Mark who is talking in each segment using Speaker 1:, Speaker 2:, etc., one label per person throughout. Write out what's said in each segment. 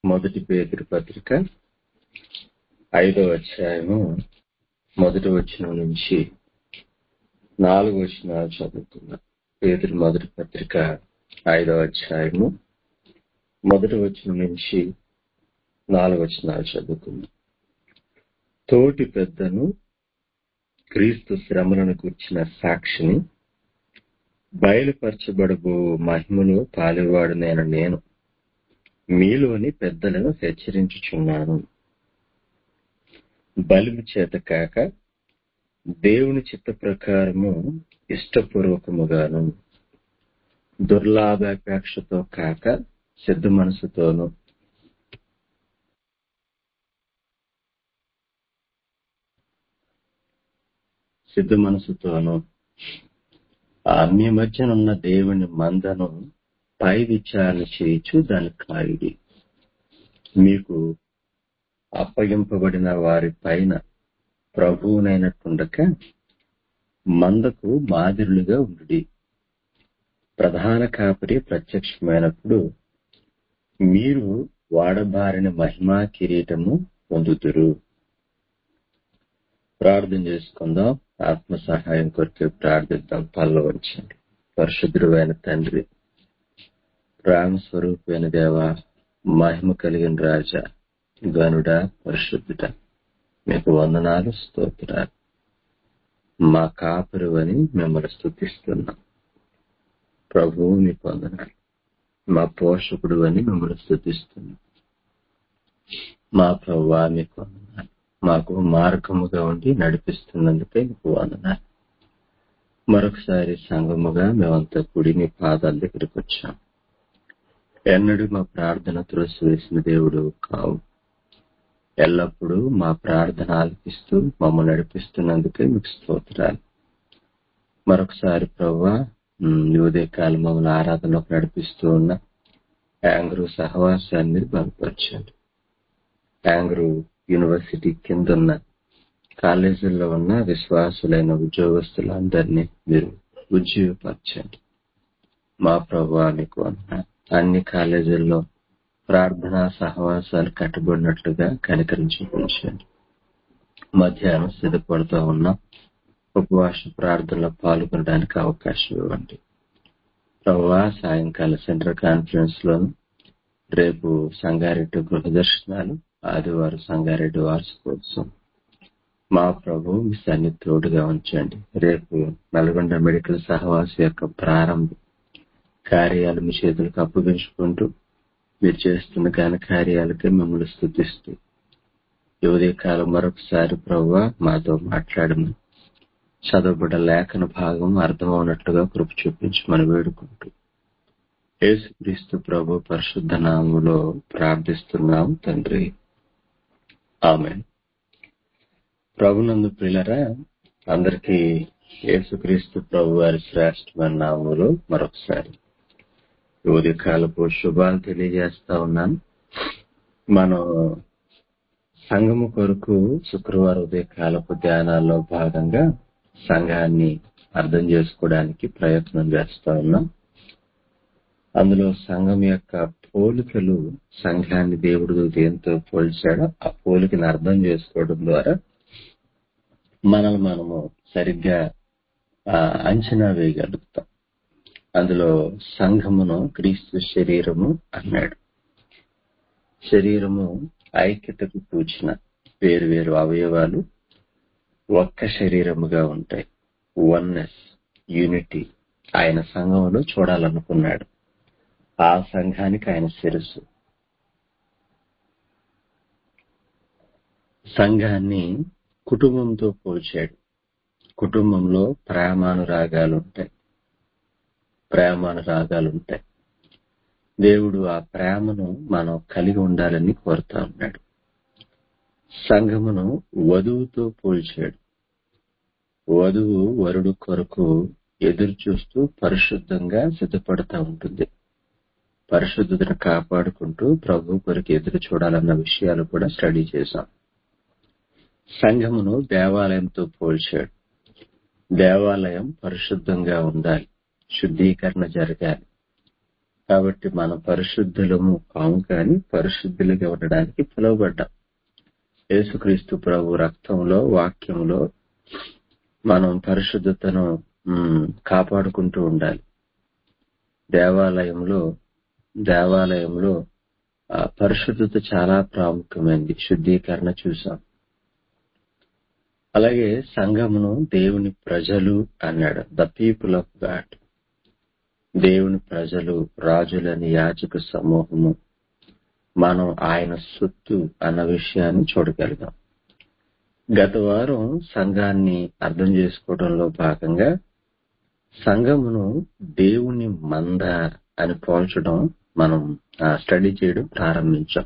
Speaker 1: మొదటి పేదరి పత్రిక ఐదో అధ్యాయము మొదటి వచనం నుంచి నాలుగు వచనాలు చదువుతున్నా పేదరి మొదటి పత్రిక ఐదో అధ్యాయము మొదటి వచనం నుంచి నాలుగు వచనాలు చదువుకున్నాం తోటి పెద్దను క్రీస్తు శ్రమలను కూర్చిన సాక్షిని బయలుపరచబడబో మహిమలో పాలువాడునైన నేను మీలోని పెద్దలను హెచ్చరించుచున్నాను బలిమి చేత కాక దేవుని చిత్త ప్రకారము ఇష్టపూర్వకముగాను దుర్లాభాపేక్షతో కాక సిద్ధ మనసుతోనూ సిద్ధ మనసుతోనూ ఆ మీ మధ్యనున్న దేవుని మందను పై విచారణ చేయించు దాని కాయుడి మీకు అప్పగింపబడిన వారి పైన ప్రభువునైనట్టుండక మందకు మాదిరులుగా ఉండి ప్రధాన కాపరి ప్రత్యక్షమైనప్పుడు మీరు వాడబారిన మహిమా కిరీటము పొందుతురు ప్రార్థన చేసుకుందాం ఆత్మ సహాయం కొరకే ప్రార్థిద్దాం పల్ల వచ్చండి పరిశుద్ధుడైన తండ్రి ప్రేమ స్వరూపమైన దేవ మహిమ కలిగిన రాజా గనుడ పరిశుద్ధుడ మీకు వందనాలు స్తోత్రాలు మా కాపురు అని మిమ్మల్ని స్థుతిస్తున్నాం ప్రభువు మీకు వందనాలు మా పోషకుడు అని మిమ్మల్ని స్థుతిస్తున్నాం మా ప్రభువా మీకు వందనాలు మాకు మార్గముగా ఉండి నడిపిస్తున్నందుకే మీకు వందనాలు మరొకసారి సంగముగా మేమంతా కూడి మీ పాదాల దగ్గరికి వచ్చాం ఎన్నడూ మా ప్రార్థన తులసి వేసిన దేవుడు కావు ఎల్లప్పుడూ మా ప్రార్థన ఆలకిస్తూ మమ్మల్ని నడిపిస్తున్నందుకే మీకు స్తోత్రాలు మరొకసారి ప్రవ్వా ఉదయ కాలం మమ్మల్ని ఆరాధనలోకి నడిపిస్తూ ఉన్న యాంగ్రూ సహవాసాన్ని మీరు బలపరచండి యాంగ్రూ యూనివర్సిటీ కింద ఉన్న కాలేజీల్లో ఉన్న విశ్వాసులైన ఉద్యోగస్తులందరినీ మీరు ఉద్యోగపరచండి మా ప్రభు మీకు అన్ని కాలేజీల్లో ప్రార్థనా సహవాసాలు కట్టబడినట్లుగా కనికరించి ఉంచండి మధ్యాహ్నం సిద్ధపడుతూ ఉన్న ఉపవాస ప్రార్థనలో పాల్గొనడానికి అవకాశం ఇవ్వండి ప్రభా సాయంకాల సెంట్రల్ కాన్ఫరెన్స్ లోను రేపు సంగారెడ్డి గృహ దర్శనాలు ఆదివారం సంగారెడ్డి వార్షికోత్సవం మా ప్రభు మీ సన్ని తోడుగా ఉంచండి రేపు నల్గొండ మెడికల్ సహవాస యొక్క ప్రారంభం కార్యాలు మీ చేతులకు అప్పగించుకుంటూ మీరు చేస్తున్న ఘన కార్యాలకే మిమ్మల్ని స్థుతిస్తూ యువదీ కాలం మరొకసారి ప్రభు మాతో మాట్లాడమని చదవబడ్డ లేఖన భాగం అర్థమవునట్లుగా కృప చూపించమని వేడుకుంటూ యేసుక్రీస్తు ప్రభు పరిశుద్ధ నామంలో ప్రార్థిస్తున్నాం తండ్రి ఆమె ప్రభునందు ప్రియులరా అందరికీ యేసుక్రీస్తు ప్రభు వారి శ్రేష్టమైన నామంలో మరొకసారి ఉదయకాలపు శుభాలు తెలియజేస్తా ఉన్నాను మనం సంఘము కొరకు శుక్రవారం ఉదయకాలపు ధ్యానాల్లో భాగంగా సంఘాన్ని అర్థం చేసుకోవడానికి ప్రయత్నం చేస్తా ఉన్నాం అందులో సంఘం యొక్క పోలికలు సంఘాన్ని దేవుడు దేంతో పోల్చాడో ఆ పోలికను అర్థం చేసుకోవడం ద్వారా మనల్ని మనము సరిగ్గా అంచనా వేయగలుగుతాం అందులో సంఘమును క్రీస్తు శరీరము అన్నాడు శరీరము ఐక్యతకు కూర్చిన వేరు వేరు అవయవాలు ఒక్క శరీరముగా ఉంటాయి వన్నెస్ యూనిటీ ఆయన సంఘంలో చూడాలనుకున్నాడు ఆ సంఘానికి ఆయన శిరస్సు సంఘాన్ని కుటుంబంతో పోల్చాడు కుటుంబంలో ప్రేమానురాగాలు ఉంటాయి ప్రేమానురాగాలు ఉంటాయి దేవుడు ఆ ప్రేమను మనం కలిగి ఉండాలని కోరుతా ఉన్నాడు సంఘమును వధువుతో పోల్చాడు వధువు వరుడు కొరకు ఎదురు చూస్తూ పరిశుద్ధంగా సిద్ధపడతా ఉంటుంది పరిశుద్ధతను కాపాడుకుంటూ ప్రభు కొరకు ఎదురు చూడాలన్న విషయాలు కూడా స్టడీ చేశాం సంఘమును దేవాలయంతో పోల్చాడు దేవాలయం పరిశుద్ధంగా ఉండాలి శుద్ధీకరణ జరగాలి కాబట్టి మనం పరిశుద్ధులము కాము కానీ పరిశుద్ధులుగా ఉండడానికి పిలువబడ్డాం యేసుక్రీస్తు ప్రభు రక్తంలో వాక్యంలో మనం పరిశుద్ధతను మ్, కాపాడుకుంటూ ఉండాలి దేవాలయంలో దేవాలయంలో ఆ, పరిశుద్ధత చాలా ప్రాముఖ్యమైనది శుద్ధీకరణ చూసాం అలాగే సంఘమును దేవుని ప్రజలు అన్నాడు ద పీపుల్ ఆఫ్ గాడ్ దేవుని ప్రజలు రాజులని యాజక సమూహము మనం ఆయన సొత్తు అన్న విషయాన్ని చూడగలిగాం గత వారం సంఘాన్ని అర్థం చేసుకోవడంలో భాగంగా సంఘమును దేవుని మంద అని పోల్చడం మనం ఆ, స్టడీ చేయడం ప్రారంభించాం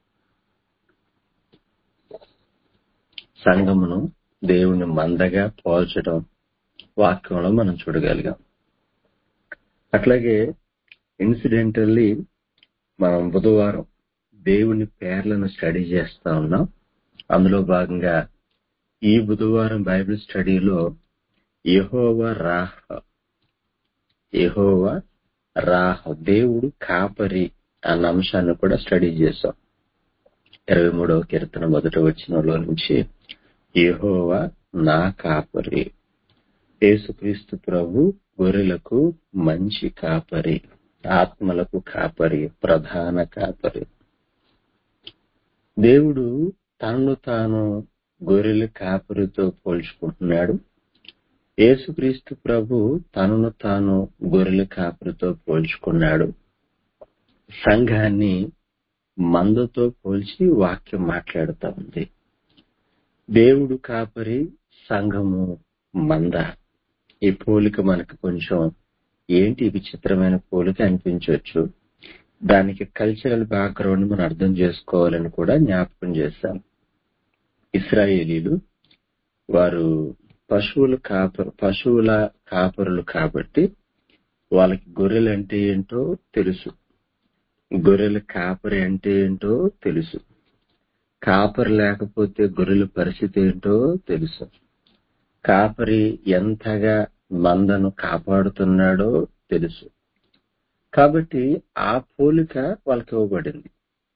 Speaker 1: సంఘమును దేవుని మందగా పోల్చడం వాక్యంలో మనం చూడగలిగాం అట్లాగే ఇన్సిడెంటల్లీ మనం బుధవారం దేవుని పేర్లను స్టడీ చేస్తా ఉన్నాం అందులో భాగంగా ఈ బుధవారం బైబిల్ స్టడీలో యెహోవా రాహ యెహోవా రాహ దేవుడు కాపరి అన్న అంశాన్ని కూడా స్టడీ చేశాం ఇరవై మూడవ కీర్తన మొదటి వచ్చినలో నుంచి యెహోవా నా కాపరి యేసుక్రీస్తు ప్రభు గొర్రెలకు మంచి కాపరి ఆత్మలకు కాపరి ప్రధాన కాపరి దేవుడు తనను తాను గొర్రెల కాపరితో పోల్చుకుంటున్నాడు యేసుక్రీస్తు ప్రభు తనను తాను గొర్రెల కాపరితో పోల్చుకున్నాడు సంఘాన్ని మందతో పోల్చి వాక్యం మాట్లాడుతా ఉంది దేవుడు కాపరి సంఘము మంద ఈ పోలిక మనకు కొంచెం ఏంటి విచిత్రమైన పోలిక అనిపించవచ్చు దానికి కల్చరల్ బ్యాక్గ్రౌండ్ మనం అర్థం చేసుకోవాలని కూడా జ్ఞాపకం చేశాం ఇస్రాయేలీలు వారు పశువుల కాపరు పశువుల కాపరులు కాబట్టి వాళ్ళకి గొర్రెలు అంటే ఏంటో తెలుసు గొర్రెల కాపరి అంటే ఏంటో తెలుసు కాపరి లేకపోతే గొర్రెల పరిస్థితి ఏంటో తెలుసు కాపరి ఎంతగా మందను కాపాడుతున్నాడో తెలుసు కాబట్టి ఆ పోలిక వాళ్ళకి ఇవ్వబడింది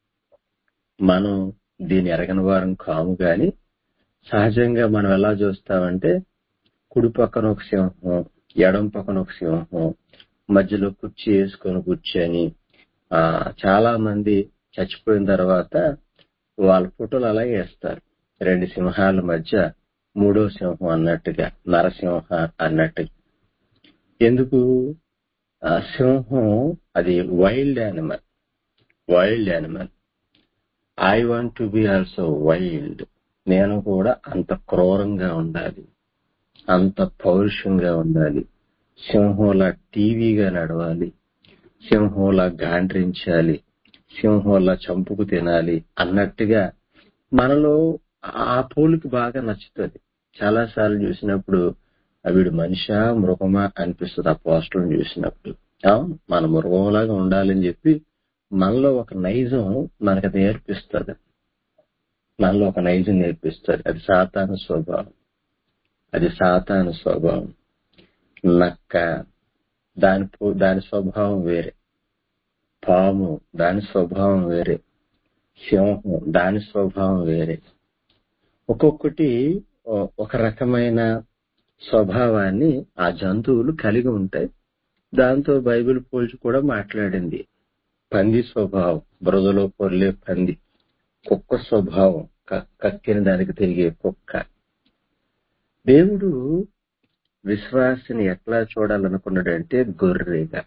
Speaker 1: మనం దీని ఎరగని వారం కాము గాని సహజంగా మనం ఎలా చూస్తామంటే కుడి పక్కన ఒక సింహం ఎడం పక్కన ఒక సింహం మధ్యలో కుర్చీ వేసుకొని కూర్చొని ఆ చాలా మంది చచ్చిపోయిన తర్వాత వాళ్ళ ఫోటోలు అలాగే వేస్తారు రెండు సింహాల మధ్య మూడో సింహం అన్నట్టుగా నరసింహ అన్నట్టుగా ఎందుకు ఆ సింహం అది wild animal wild animal I want to be also wild నేను కూడా అంత క్రూరంగా ఉండాలి అంత పౌరుషంగా ఉండాలి సింహంలా టీవీగా నడవాలి సింహంలా గాండ్రించాలి సింహంలా చంపుకు తినాలి అన్నట్టుగా మనలో ఆ పోలికి బాగా నచ్చుతుంది చాలా సార్లు చూసినప్పుడు వీడు మనిషా మృగమా అనిపిస్తుంది ఆ పోస్టర్లను చూసినప్పుడు అవును మన మృగంలాగా ఉండాలని చెప్పి మనలో ఒక నైజం మనకు అది నేర్పిస్తుంది మనలో ఒక నైజం నేర్పిస్తుంది అది సాతాను స్వభావం అది సాతాను స్వభావం నక్క దాని పో- దాని స్వభావం వేరే పాము దాని స్వభావం వేరే సింహం దాని స్వభావం వేరే ఒక్కొక్కటి ఒ- ఒక రకమైన స్వభావాన్ని ఆ జంతువులు కలిగి ఉంటాయి దాంతో బైబిల్ పోల్చి కూడా మాట్లాడింది పంది స్వభావం బురదలో పొర్లే పంది కుక్క స్వభావం క- కక్కిన దానికి తిరిగే కుక్క దేవుడు విశ్వాసిని ఎట్లా చూడాలనుకున్నాడంటే గొర్రెగా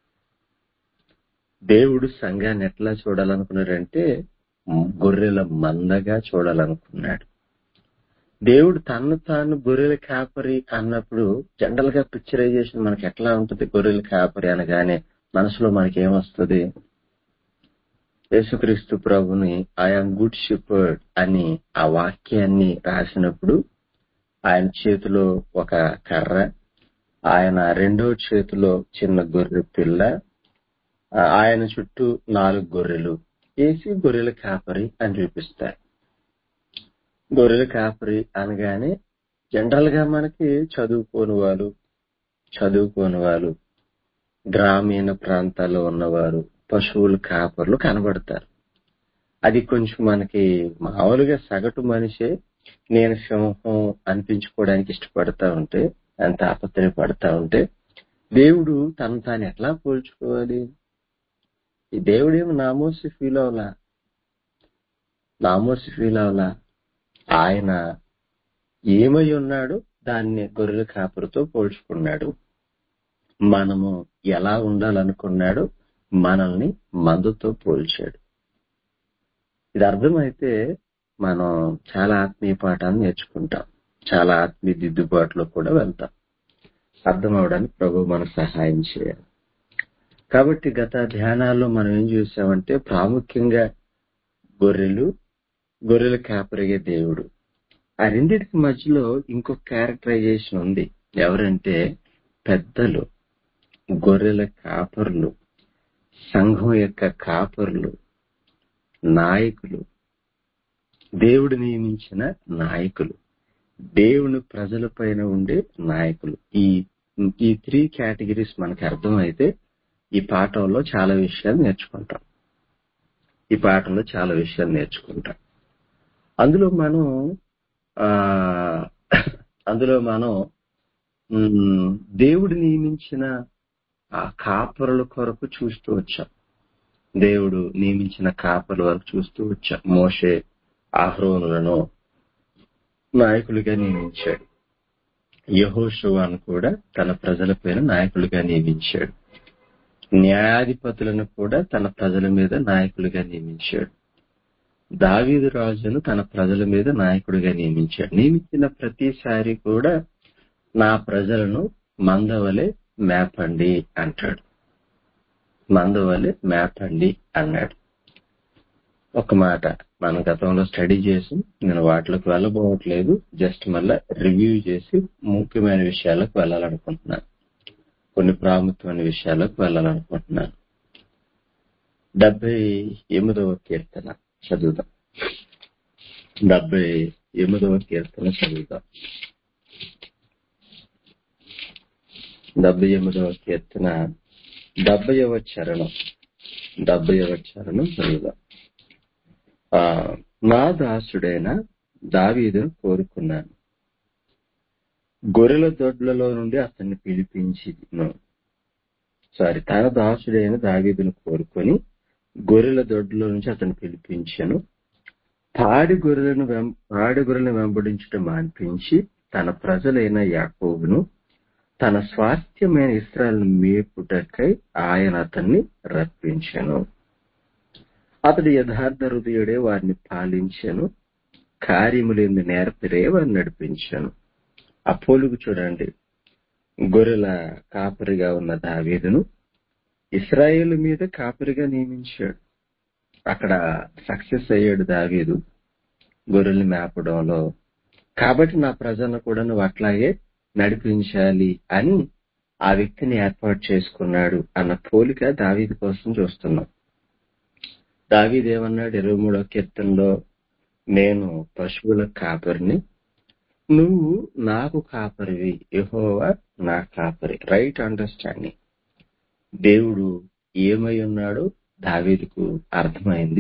Speaker 1: దేవుడు సంఘాన్ని ఎట్లా చూడాలనుకున్నాడంటే గొర్రెల మందగా చూడాలనుకున్నాడు దేవుడు తను తాను గొర్రెల కాపరి అన్నప్పుడు జనరల్ గా పిక్చరైజేషన్ మనకి ఎట్లా ఉంటుంది గొర్రెల కాపరి అనగానే మనసులో మనకి ఏమొస్తుంది యేసుక్రీస్తు ప్రభుని ఐఎమ్ గుడ్ షిపర్డ్ అని ఆ వాక్యాన్ని రాసినప్పుడు ఆయన చేతిలో ఒక కర్ర ఆయన రెండో చేతిలో చిన్న గొర్రె పిల్ల ఆ, ఆయన చుట్టూ నాలుగు గొర్రెలు వేసి గొర్రెల కాపరి అని చూపిస్తారు గొర్రెల కాపరి అనగానే జనరల్ గా మనకి చదువుకోని వాళ్ళు చదువుకోని వాళ్ళు గ్రామీణ ప్రాంతాల్లో ఉన్నవారు పశువుల కాపర్లు కనబడతారు అది కొంచెం మనకి మామూలుగా సగటు మనిషే నేను సింహం అనిపించుకోవడానికి ఇష్టపడతా ఉంటే అంత ఆపత్రయపడతా ఉంటే దేవుడు తను తాను ఎట్లా పోల్చుకోవాలి ఈ దేవుడేమో నామోసి ఫీల్ అవలా నామోసి ఫీల్ అవలా ఆయన ఏమై ఉన్నాడు దాన్ని గొర్రెల కాపురతో పోల్చుకున్నాడు మనము ఎలా ఉండాలనుకున్నాడు మనల్ని మందుతో పోల్చాడు ఇది అర్థమైతే మనం చాలా ఆత్మీయ పాఠాన్ని నేర్చుకుంటాం చాలా ఆత్మీయ దిద్దుబాటులో కూడా వెళ్తాం అర్థం అవడానికి ప్రభు మనకు సహాయం చేయాలి కాబట్టి గత ధ్యానాల్లో మనం ఏం చూసామంటే ప్రాముఖ్యంగా గొర్రెలు గొర్రెల కాపరిగే దేవుడు ఆ రెండింటికి మధ్యలో ఇంకొక క్యారెక్టరైజేషన్ ఉంది ఎవరంటే పెద్దలు గొర్రెల కాపర్లు సంఘం యొక్క కాపర్లు నాయకులు దేవుడు నియమించిన నాయకులు దేవుని ప్రజల పైన ఉండే నాయకులు ఈ ఈ త్రీ కేటగిరీస్ మనకు అర్థమైతే ఈ పాఠంలో చాలా విషయాలు నేర్చుకుంటాం ఈ పాఠంలో చాలా విషయాలు నేర్చుకుంటాం అందులో మనం ఆ అందులో మనం ఉమ్, దేవుడు నియమించిన ఆ కాపరుల కొరకు చూస్తూ వచ్చాం దేవుడు నియమించిన కాపరుల వరకు చూస్తూ వచ్చాం మోషే ఆహ్రోనులను నాయకులుగా నియమించాడు యహోషువాను కూడా తన ప్రజలపైన నాయకులుగా నియమించాడు న్యాయాధిపతులను కూడా తన ప్రజల మీద నాయకులుగా నియమించాడు దావీదు రాజును తన ప్రజల మీద నాయకుడిగా నియమించాడు నియమించిన ప్రతిసారి కూడా నా ప్రజలను మందవలే మేపండి అంటాడు మందవలే మేపండి అన్నాడు ఒక మాట మనం గతంలో స్టడీ చేసి నేను వాటిలోకి వెళ్ళబోవట్లేదు జస్ట్ మళ్ళా రివ్యూ చేసి ముఖ్యమైన విషయాలకు వెళ్ళాలనుకుంటున్నాను కొన్ని ప్రాముఖ్యమైన విషయాలకు వెళ్ళాలనుకుంటున్నాను డెబ్బై ఎనిమిదవ కీర్తన చదువుదాం డెబ్బై ఎనిమిదవ కీర్తన చదువుదాం డెబ్బై ఎనిమిదవ కీర్తన డెబ్బైవ చరణం డెబ్బైవ చరణం చదువుదాం ఆ నా దాసుడైన దావీదును కోరుకున్నాను గొర్రెల దొడ్లలో నుండి అతన్ని పిలిపించి సారీ తన దాసుడైన దావీదును కోరుకొని గొర్రెల దొడ్లో నుంచి అతను పిలిపించాను పాడి గొర్రెలను వెం- పాడి గొర్రెలను వెంబడించడం మాన్పించి తన ప్రజలైన యాకోబును తన స్వాస్థ్యమైన ఇస్రాయల్ను మేపుటకై ఆయన అతన్ని రప్పించాను అతడు యథార్థ హృదయుడే వారిని పాలించాను కార్యములేందు నేర్పరే వారిని నడిపించాను ఆ పోలుగు చూడండి గొర్రెల కాపరిగా ఉన్న దావీదును ఇస్రాయేల్ మీద కాపరిగా నియమించాడు అక్కడ సక్సెస్ అయ్యాడు దావీదు గొర్రెల్ని మేపడంలో కాబట్టి నా ప్రజలను కూడా నువ్వు అట్లాగే నడిపించాలి అని ఆ వ్యక్తిని ఏర్పాటు చేసుకున్నాడు అన్న పోలిక దావీదు కోసం చూస్తున్నాం దావీదు ఏమన్నాడు ఇరవై మూడో కీర్తనలో నేను పశువుల కాపరిని నువ్వు నాకు కాపరివి యెహోవా నా కాపరి రైట్ అండర్స్టాండింగ్ దేవుడు ఏమై ఉన్నాడో దావీదుకు అర్థమైంది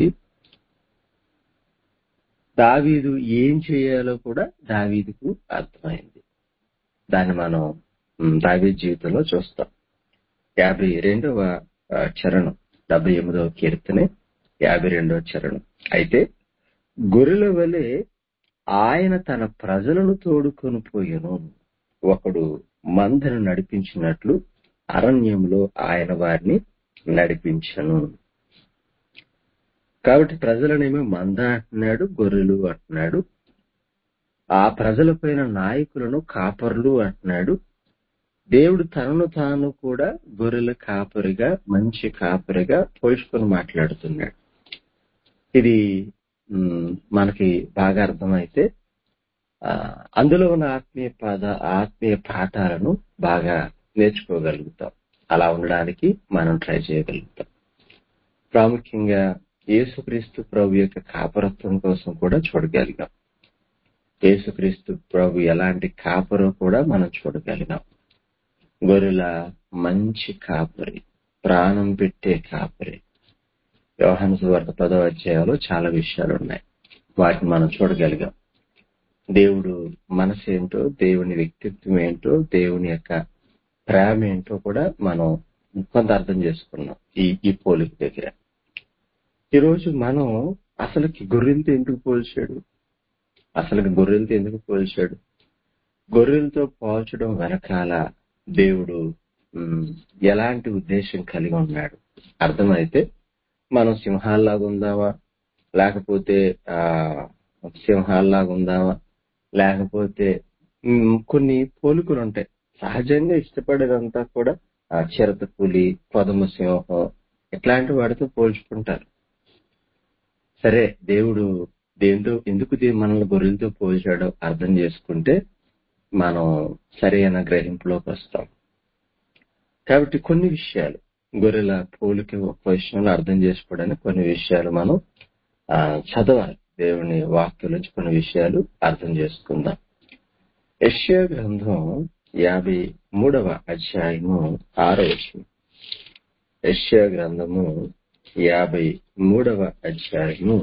Speaker 1: దావీదు ఏం చేయాలో కూడా దావీదుకు అర్థమైంది దాన్ని మనం ఉమ్, దావీదు జీవితంలో చూస్తాం యాభై రెండవ ఆ, చరణం డెబ్బై ఎనిమిదవ కీర్తనే యాభై రెండవ చరణం అయితే గొర్రెల వలె ఆయన తన ప్రజలను తోడుకొని పోయెను ఒకడు మందను నడిపించినట్లు అరణ్యంలో ఆయన వారిని నడిపించను కాబట్టి ప్రజలనేమో మంద అంటున్నాడు గొర్రెలు అంటున్నాడు ఆ ప్రజలపైన నాయకులను కాపర్లు అంటున్నాడు దేవుడు తనను తాను కూడా గొర్రెల కాపరిగా మంచి కాపరిగా పోల్చుకొని మాట్లాడుతున్నాడు ఇది మ్, మనకి బాగా అర్థమైతే ఆ, అందులో ఉన్న ఆత్మీయ పాద ఆత్మీయ పాఠాలను బాగా నేర్చుకోగలుగుతాం అలా ఉండడానికి మనం ట్రై చేయగలుగుతాం ప్రాముఖ్యంగా యేసుక్రీస్తు ప్రభు యొక్క కాపరత్వం కోసం కూడా చూడగలిగాం యేసుక్రీస్తు ప్రభు ఎలాంటి కాపరో కూడా మనం చూడగలిగాం గొర్రెల మంచి కాపరి ప్రాణం పెట్టే కాపరి వ్యవహాన సువార్త పదో అధ్యాయంలో చాలా విషయాలు ఉన్నాయి వాటిని మనం చూడగలిగాం దేవుడు మనసు ఏంటో దేవుని వ్యక్తిత్వం ఏంటో దేవుని యొక్క ప్రేమ ఏంటో కూడా మనం కొంత అర్థం చేసుకున్నాం ఈ ఈ పోలిక దగ్గర ఈరోజు మనం అసలుకి గొర్రెలతో ఎందుకు పోల్చాడు అసలుకి గొర్రెలతో ఎందుకు పోల్చాడు గొర్రెలతో పోల్చడం వెనకాల దేవుడు ఉమ్, ఎలాంటి ఉద్దేశం కలిగి ఉన్నాడు అర్థమైతే మనం సింహాల్లాగా ఉందామా లేకపోతే ఆ సింహాల్లాగా ఉందామా లేకపోతే ఉమ్, కొన్ని పోలికలు ఉంటాయి సహజంగా ఇష్టపడేదంతా కూడా ఆ చిరత పులి పదము సింహం ఇట్లాంటి వాటితో పోల్చుకుంటారు సరే దేవుడు దేంతో ఎందుకు దీ- మనల్ని గొర్రెలతో పోల్చాడో అర్థం చేసుకుంటే మనం సరైన గ్రహింపులోకి వస్తాం కాబట్టి కొన్ని విషయాలు గొర్రెల పోలిక ఒక విషయంలో అర్థం చేసుకోవడానికి కొన్ని విషయాలు మనం ఆ, చదవాలి దేవుని వాక్యం నుంచి కొన్ని విషయాలు అర్థం చేసుకుందాం యెషయా గ్రంథం యాభై మూడవ అధ్యాయము ఆరో వచనం యెషయా గ్రంథము యాభై మూడవ అధ్యాయము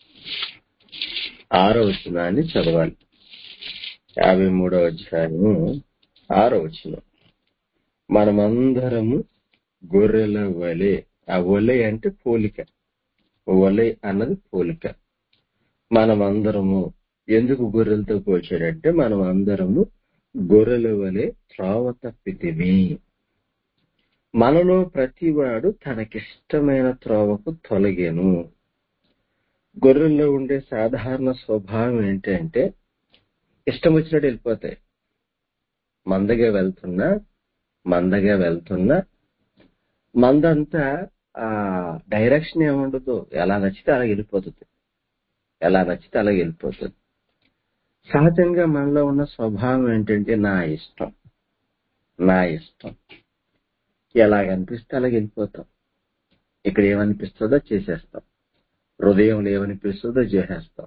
Speaker 1: ఆరో వచనాన్ని చదవాలి యాభై మూడవ అధ్యాయము ఆరో వచనం మనమందరము గొర్రెల వలె ఆ వలె అంటే పోలిక వలె అన్నది పోలిక మనమందరము ఎందుకు గొర్రెలతో పోల్చాడంటే మనం అందరము గొర్రెల వలె త్రోవ తప్పితిమి మనలో ప్రతివాడు తనకిష్టమైన త్రోవకు తొలగెను గొర్రెల్లో ఉండే సాధారణ స్వభావం ఏంటంటే ఇష్టం వచ్చినట్టు వెళ్ళిపోతాయి మందగా వెళ్తున్నా మందగా వెళ్తున్నా మందంతా ఆ డైరెక్షన్ ఏముండదు ఎలా నచ్చితే అలా వెళ్ళిపోతుంది ఎలా నచ్చితే అలా వెళ్ళిపోతుంది సహజంగా మనలో ఉన్న స్వభావం ఏంటంటే నా ఇష్టం నా ఇష్టం ఎలాగనిపిస్తే అలాగ వెళ్ళిపోతాం ఇక్కడ ఏమనిపిస్తుందో చేసేస్తాం హృదయంలో ఏమనిపిస్తుందో చేసేస్తాం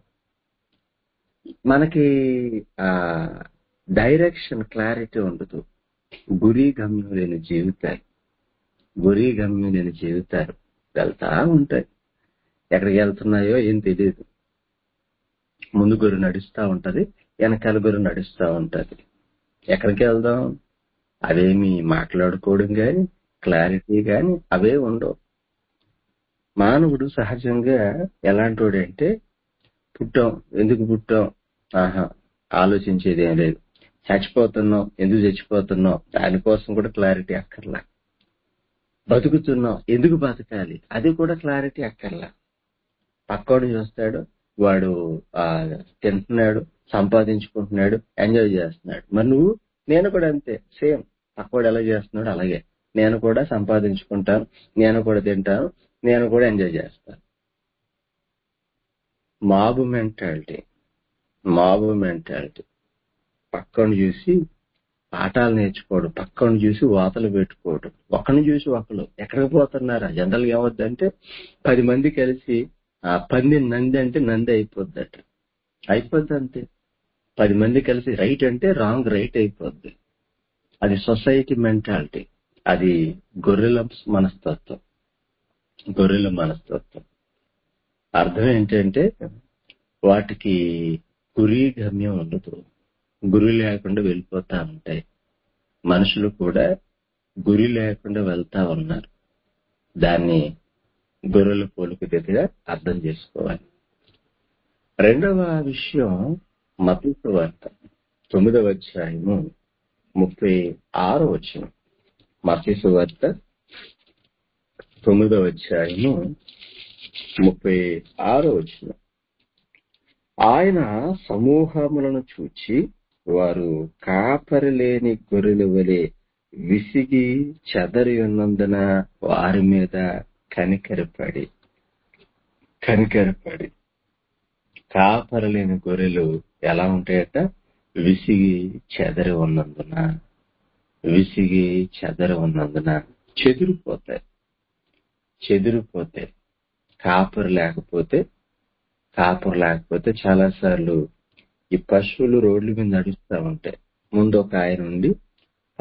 Speaker 1: మనకి ఆ డైరెక్షన్ క్లారిటీ ఉండదు గురి గమ్యం లేని జీవితాలు గురి గమ్యం లేని జీవితాలు వెళ్తా ఉంటాయి ఎక్కడికి వెళ్తున్నాయో ఏం తెలియదు ముందు గురు నడుస్తా ఉంటది వెనకాల గురు నడుస్తా ఉంటది ఎక్కడికి వెళ్దాం అవేమి మాట్లాడుకోవడం గాని క్లారిటీ గాని అవే ఉండవు మానవుడు సహజంగా ఎలాంటి అంటే పుట్టాం ఎందుకు పుట్టాం ఆహా ఆలోచించేది ఏం లేదు చచ్చిపోతున్నాం ఎందుకు చచ్చిపోతున్నాం దానికోసం కూడా క్లారిటీ అక్కర్లా బతుకుతున్నాం ఎందుకు బతకాలి అది కూడా క్లారిటీ అక్కర్లా పక్కోడు చూస్తాడు వాడు ఆ తింటున్నాడు సంపాదించుకుంటున్నాడు ఎంజాయ్ చేస్తున్నాడు మరి నువ్వు నేను కూడా అంతే సేమ్ పక్కోడు ఎలా చేస్తున్నాడు అలాగే నేను కూడా సంపాదించుకుంటాను నేను కూడా తింటాను నేను కూడా ఎంజాయ్ చేస్తాను మాబు మెంటాలిటీ మాబు మెంటాలిటీ పక్కను చూసి పాఠాలు నేర్చుకోవడం పక్కను చూసి వాతలు పెట్టుకోవడం ఒకరిని చూసి ఒకరు ఎక్కడికి పోతున్నారా జనరల్ గా ఏమవుద్దంటే పది మంది కలిసి ఆ పంది నంది అంటే నంది అయిపోద్దట అయిపోద్ది అంతే పది మంది కలిసి రైట్ అంటే రాంగ్ రైట్ అయిపోద్ది అది సొసైటీ మెంటాలిటీ అది గొర్రెల మనస్తత్వం గొర్రెల మనస్తత్వం అర్థం ఏంటంటే వాటికి గురి గమ్యం ఉండదు గురి లేకుండా వెళ్ళిపోతా ఉంటాయి మనుషులు కూడా గురి లేకుండా వెళ్తా ఉన్నారు దాన్ని గొర్రెల పోలిక దిశగా అర్థం చేసుకోవాలి రెండవ విషయం మతీసు వార్త తొమ్మిదవ అధ్యాయము ముప్పై ఆరో వచ్చిన మతీసు వార్త తొమ్మిదవ అధ్యాయము ముప్పై ఆరో వచ్చిన ఆయన సమూహములను చూచి వారు కాపరి లేని గొర్రెల వలె విసిగి చెదరి ఉన్నందున వారి మీద కనికరపడి కనికరపడి కాపరి లేని గొర్రెలు ఎలా ఉంటాయట విసిగి చెదరి ఉన్నందున విసిగి చెదరి ఉన్నందున చెదిరిపోతాయి చెదిరిపోతాయి కాపరి లేకపోతే కాపరు లేకపోతే చాలా సార్లు ఈ పశువులు రోడ్ల మీద నడుస్తూ ఉంటాయి ముందు ఒక ఆయన ఉండి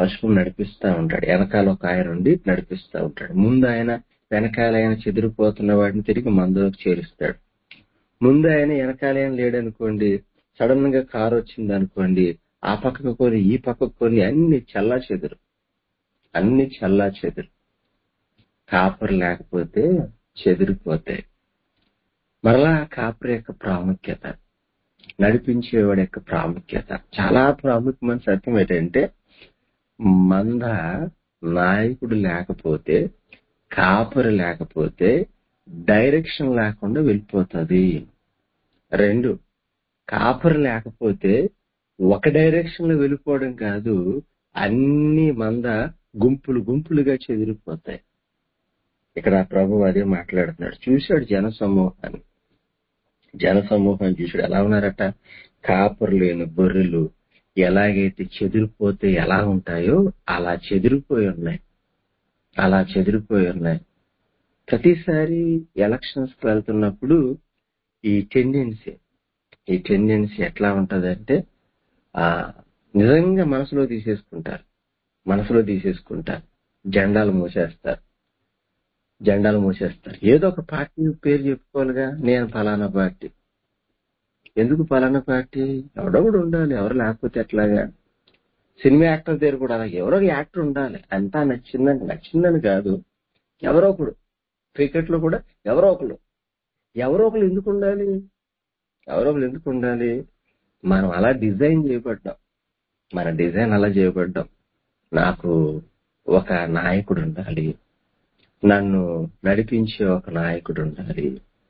Speaker 1: పశువుని నడిపిస్తా ఉంటాడు వెనకాల ఒక ఆయన ఉండి నడిపిస్తా ఉంటాడు ముందు ఆయన వెనకాల ఆయన చెదిరిపోతున్న వాటిని తిరిగి మందులోకి చేరుస్తాడు ముందు ఆయన వెనకాల ఆయన లేడనుకోండి సడన్ గా కారు వచ్చింది అనుకోండి ఆ పక్కకు కొని ఈ పక్కకు కొని అన్ని చల్లా చెదురు అన్ని చల్లా చెదురు కాపరు లేకపోతే చెదిరిపోతాయి మరలా కాపరి యొక్క ప్రాముఖ్యత నడిపించేవాడి యొక్క ప్రాముఖ్యత చాలా ప్రాముఖ్యమైన సత్యం ఏంటంటే మంద నాయకుడు లేకపోతే కాపరి లేకపోతే డైరెక్షన్ లేకుండా వెళ్ళిపోతుంది రెండు కాపరి లేకపోతే ఒక డైరెక్షన్ లో వెళ్ళిపోవడం కాదు అన్ని మంద గుంపులు గుంపులుగా చెదిరిపోతాయి ఇక్కడ ప్రభు అదే మాట్లాడుతున్నాడు చూశాడు జన సమూహాన్ని జన సమూహాన్ని చూశాడు ఎలా ఉన్నారట కాపరు లేని గొర్రెలు ఎలాగైతే చెదిరిపోతే ఎలా ఉంటాయో అలా చెదిరిపోయి ఉన్నాయి అలా చెదిరిపోయి ఉన్నాయి ప్రతిసారి ఎలక్షన్స్ కి వెళ్తున్నప్పుడు ఈ టెండెన్సీ ఈ టెండెన్సీ ఎట్లా ఉంటదంటే ఆ నిజంగా మనసులో తీసేసుకుంటారు మనసులో తీసేసుకుంటారు జెండాలు మూసేస్తారు జెండాలు మూసేస్తారు ఏదో ఒక పార్టీ పేరు చెప్పుకోవాలిగా నేను ఫలానా పార్టీ ఎందుకు ఫలానా పార్టీ ఎవడొకడు ఉండాలి ఎవరు లేకపోతే ఎట్లాగా సినిమా యాక్టర్ దగ్గర కూడా అలాగే ఎవరో ఒక యాక్టర్ ఉండాలి అంతా నచ్చిందని నచ్చిందని కాదు ఎవరో ఒకడు క్రికెట్ లో కూడా ఎవరో ఒకడు ఎవరో ఒకరు ఎందుకు ఉండాలి ఎవరో ఒకరు ఎందుకు ఉండాలి మనం అలా డిజైన్ చేయబడ్డాం మన డిజైన్ అలా చేయబడ్డాం నాకు ఒక నాయకుడు ఉండాలి నన్ను నడిపించే ఒక నాయకుడు ఉండాలి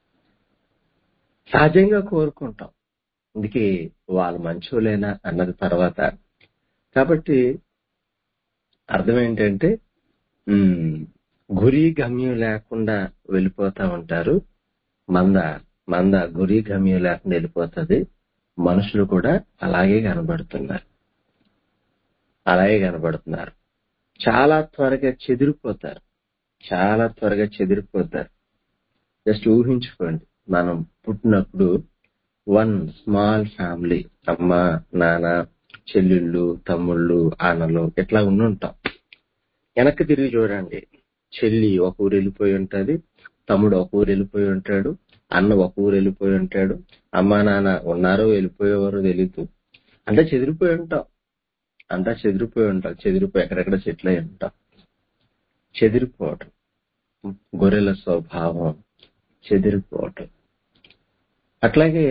Speaker 1: సహజంగా కోరుకుంటాం అందుకే వాళ్ళు మంచోలేనా అన్నది తర్వాత కాబట్టి అర్థం ఏంటంటే ఉమ్, గురి గమ్యం లేకుండా వెళ్ళిపోతా ఉంటారు మంద మంద గురి గమ్యం లేకుండా వెళ్ళిపోతుంది మనుషులు కూడా అలాగే కనబడుతున్నారు అలాగే కనబడుతున్నారు చాలా త్వరగా చెదిరిపోతారు చాలా త్వరగా చెదిరిపోతారు జస్ట్ ఊహించుకోండి మనం పుట్టినప్పుడు వన్ స్మాల్ ఫ్యామిలీ అమ్మ నాన్న చెల్లెళ్ళు తమ్ముళ్ళు అన్నలు ఇట్లా ఉండుంటాం వెనక్కి తిరిగి చూడండి చెల్లి ఒక ఊరు వెళ్ళిపోయి ఉంటది తమ్ముడు ఒక ఊరు వెళ్ళిపోయి ఉంటాడు అన్న ఒక ఊరు వెళ్ళిపోయి ఉంటాడు అమ్మా నాన్న ఉన్నారో వెళ్ళిపోయేవారో తెలియదు అంతా చెదిరిపోయి ఉంటాం అంతా చెదిరిపోయి ఉంటాం చెదిరిపోయి ఎక్కడెక్కడ సెటిల్ అయి ఉంటాం చెదిరిపోవటం గొర్రెల స్వభావం చెదిరిపోవటం అట్లాగే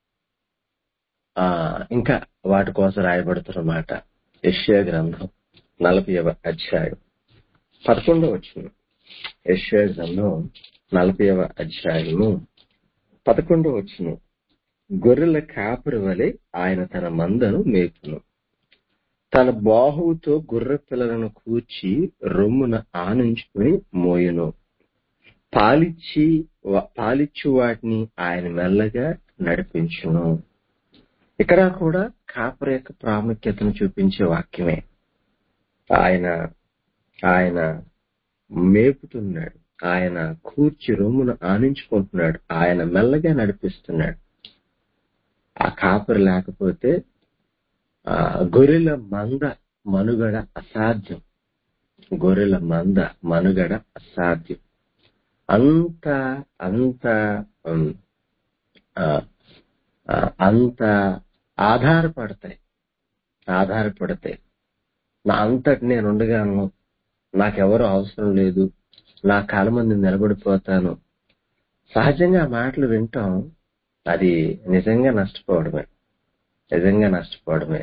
Speaker 1: ఆ ఇంకా వాటి కోసం రాయబడుతున్నమాట యెషయా గ్రంథం నలభైవ అధ్యాయం పదకొండవ వచ్చిన యెషయా గ్రంథం నలభైవ అధ్యాయము పదకొండవ వచ్చిన గొర్రెల కాపరి వలె ఆయన తన మందను మేపును తన బాహువుతో గుర్ర పిల్లలను కూర్చి రొమ్మున ఆనించుకుని మోయును పాలిచ్చి వ- పాలిచ్చు వాటిని ఆయన మెల్లగా నడిపించును ఇక్కడ కూడా కాపరి యొక్క ప్రాముఖ్యతను చూపించే వాక్యమే ఆయన ఆయన మేపుతున్నాడు ఆయన కూర్చి రొమ్మును ఆనించుకుంటున్నాడు ఆయన మెల్లగా నడిపిస్తున్నాడు ఆ కాపరి లేకపోతే ఆ గొర్రెల మంద మనుగడ అసాధ్యం గొర్రెల మంద మనుగడ అసాధ్యం అంత అంత ఉమ్, ఆ, ఆ, అంత ఆధారపడతాయి ఆధారపడతాయి నా అంతటి నేను ఉండగాను నాకెవరు అవసరం లేదు నా కాళ్ళ మంది నిలబడిపోతాను సహజంగా ఆ మాటలు వింటాం అది నిజంగా నష్టపోవడమే నిజంగా నష్టపోవడమే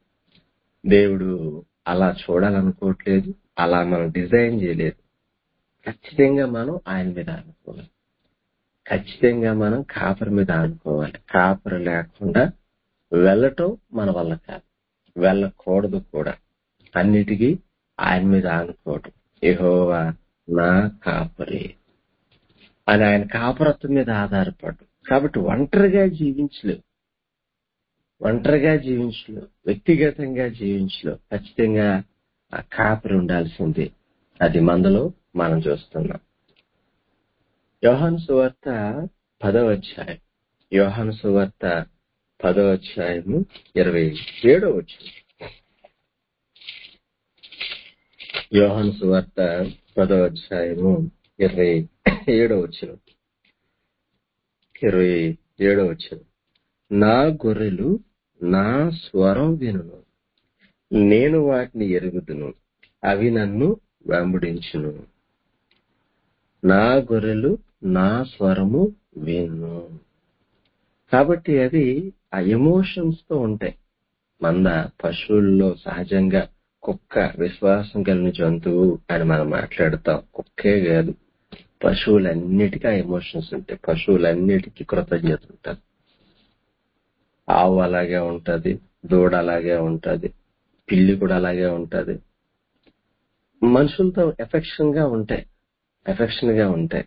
Speaker 1: దేవుడు అలా చూడాలనుకోవట్లేదు అలా మనం డిజైన్ చేయలేదు ఖచ్చితంగా మనం ఆయన మీద అనుకోవాలి ఖచ్చితంగా మనం కాపరి మీద అనుకోవాలి కాపరి లేకుండా వెళ్ళటం మన వల్ల కాదు వెళ్ళకూడదు కూడా అన్నిటికీ ఆయన మీద ఆనుకోవటం యెహోవా నా కాపరి అని ఆయన కాపరత్వం మీద ఆధారపడు కాబట్టి ఒంటరిగా జీవించలేవు ఒంటరిగా జీవించలేవు వ్యక్తిగతంగా జీవించలేవు ఖచ్చితంగా ఆ కాపరి ఉండాల్సిందే అది మందలో మనం చూస్తున్నాం యోహాను సువార్త పదవ అధ్యాయం యోహాను సువార్త పదవ అధ్యాయము ఇరవై ఏడవ వచ్చింది యోహాను సువార్త పదో అధ్యాయము ఇరవై ఏడో వచ్చిన ఇరవై ఏడో వచ్చిన నా గొర్రెలు నా స్వరం వినును నేను వాటిని ఎరుగుదును అవి నన్ను వెంబడించును నా గొర్రెలు నా స్వరము విను కాబట్టి అవి ఆ ఎమోషన్స్ తో ఉంటాయి మంద పశువుల్లో సహజంగా కుక్క విశ్వాసం కలిగిన జంతువు అని మనం మాట్లాడతాం కుక్కే కాదు పశువులన్నిటికీ ఆ ఎమోషన్స్ ఉంటాయి పశువులన్నిటికీ కృతజ్ఞత ఉంటుంది ఆవు అలాగే ఉంటది దూడ అలాగే ఉంటది పిల్లి కూడా అలాగే ఉంటది మనుషులతో ఎఫెక్షన్ గా ఉంటాయి ఎఫెక్షన్ గా ఉంటాయి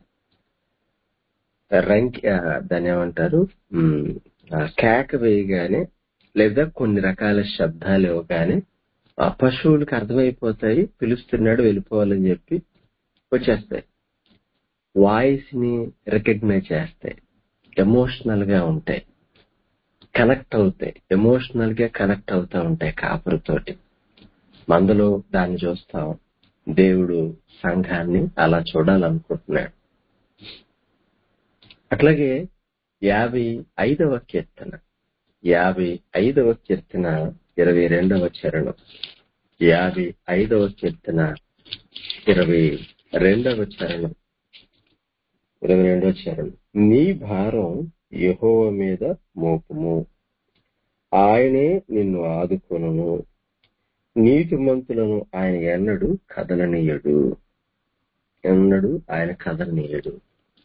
Speaker 1: రంక్ ఆ, దాన్ని ఏమంటారు ఉమ్, ఆ, కేక వేయగానే లేదా కొన్ని రకాల శబ్దాలు ఇవ్వగానే ఆ పశువులకు అర్థమైపోతాయి పిలుస్తున్నాడు వెళ్ళిపోవాలని చెప్పి వచ్చేస్తాయి వాయిస్ ని రికగ్నైజ్ చేస్తాయి ఎమోషనల్ గా ఉంటాయి కనెక్ట్ అవుతాయి ఎమోషనల్ గా కనెక్ట్ అవుతా ఉంటాయి కాపురతోటి మందులో దాన్ని చూస్తాం దేవుడు సంఘాన్ని అలా చూడాలనుకుంటున్నాడు అట్లాగే యాభై ఐదవ కీర్తన యాభై ఐదవ కీర్తన ఇరవై రెండవ చరణం యాభై ఐదవ కీర్తన ఇరవై రెండవ చరణం ఇరవై రెండవ చరణం నీ భారం యెహోవా మీద మోపుము ఆయనే నిన్ను ఆదుకొనును నీతిమంతులను ఆయన ఎన్నడు కదలనీయడు ఎన్నడు ఆయన కదలనీయడు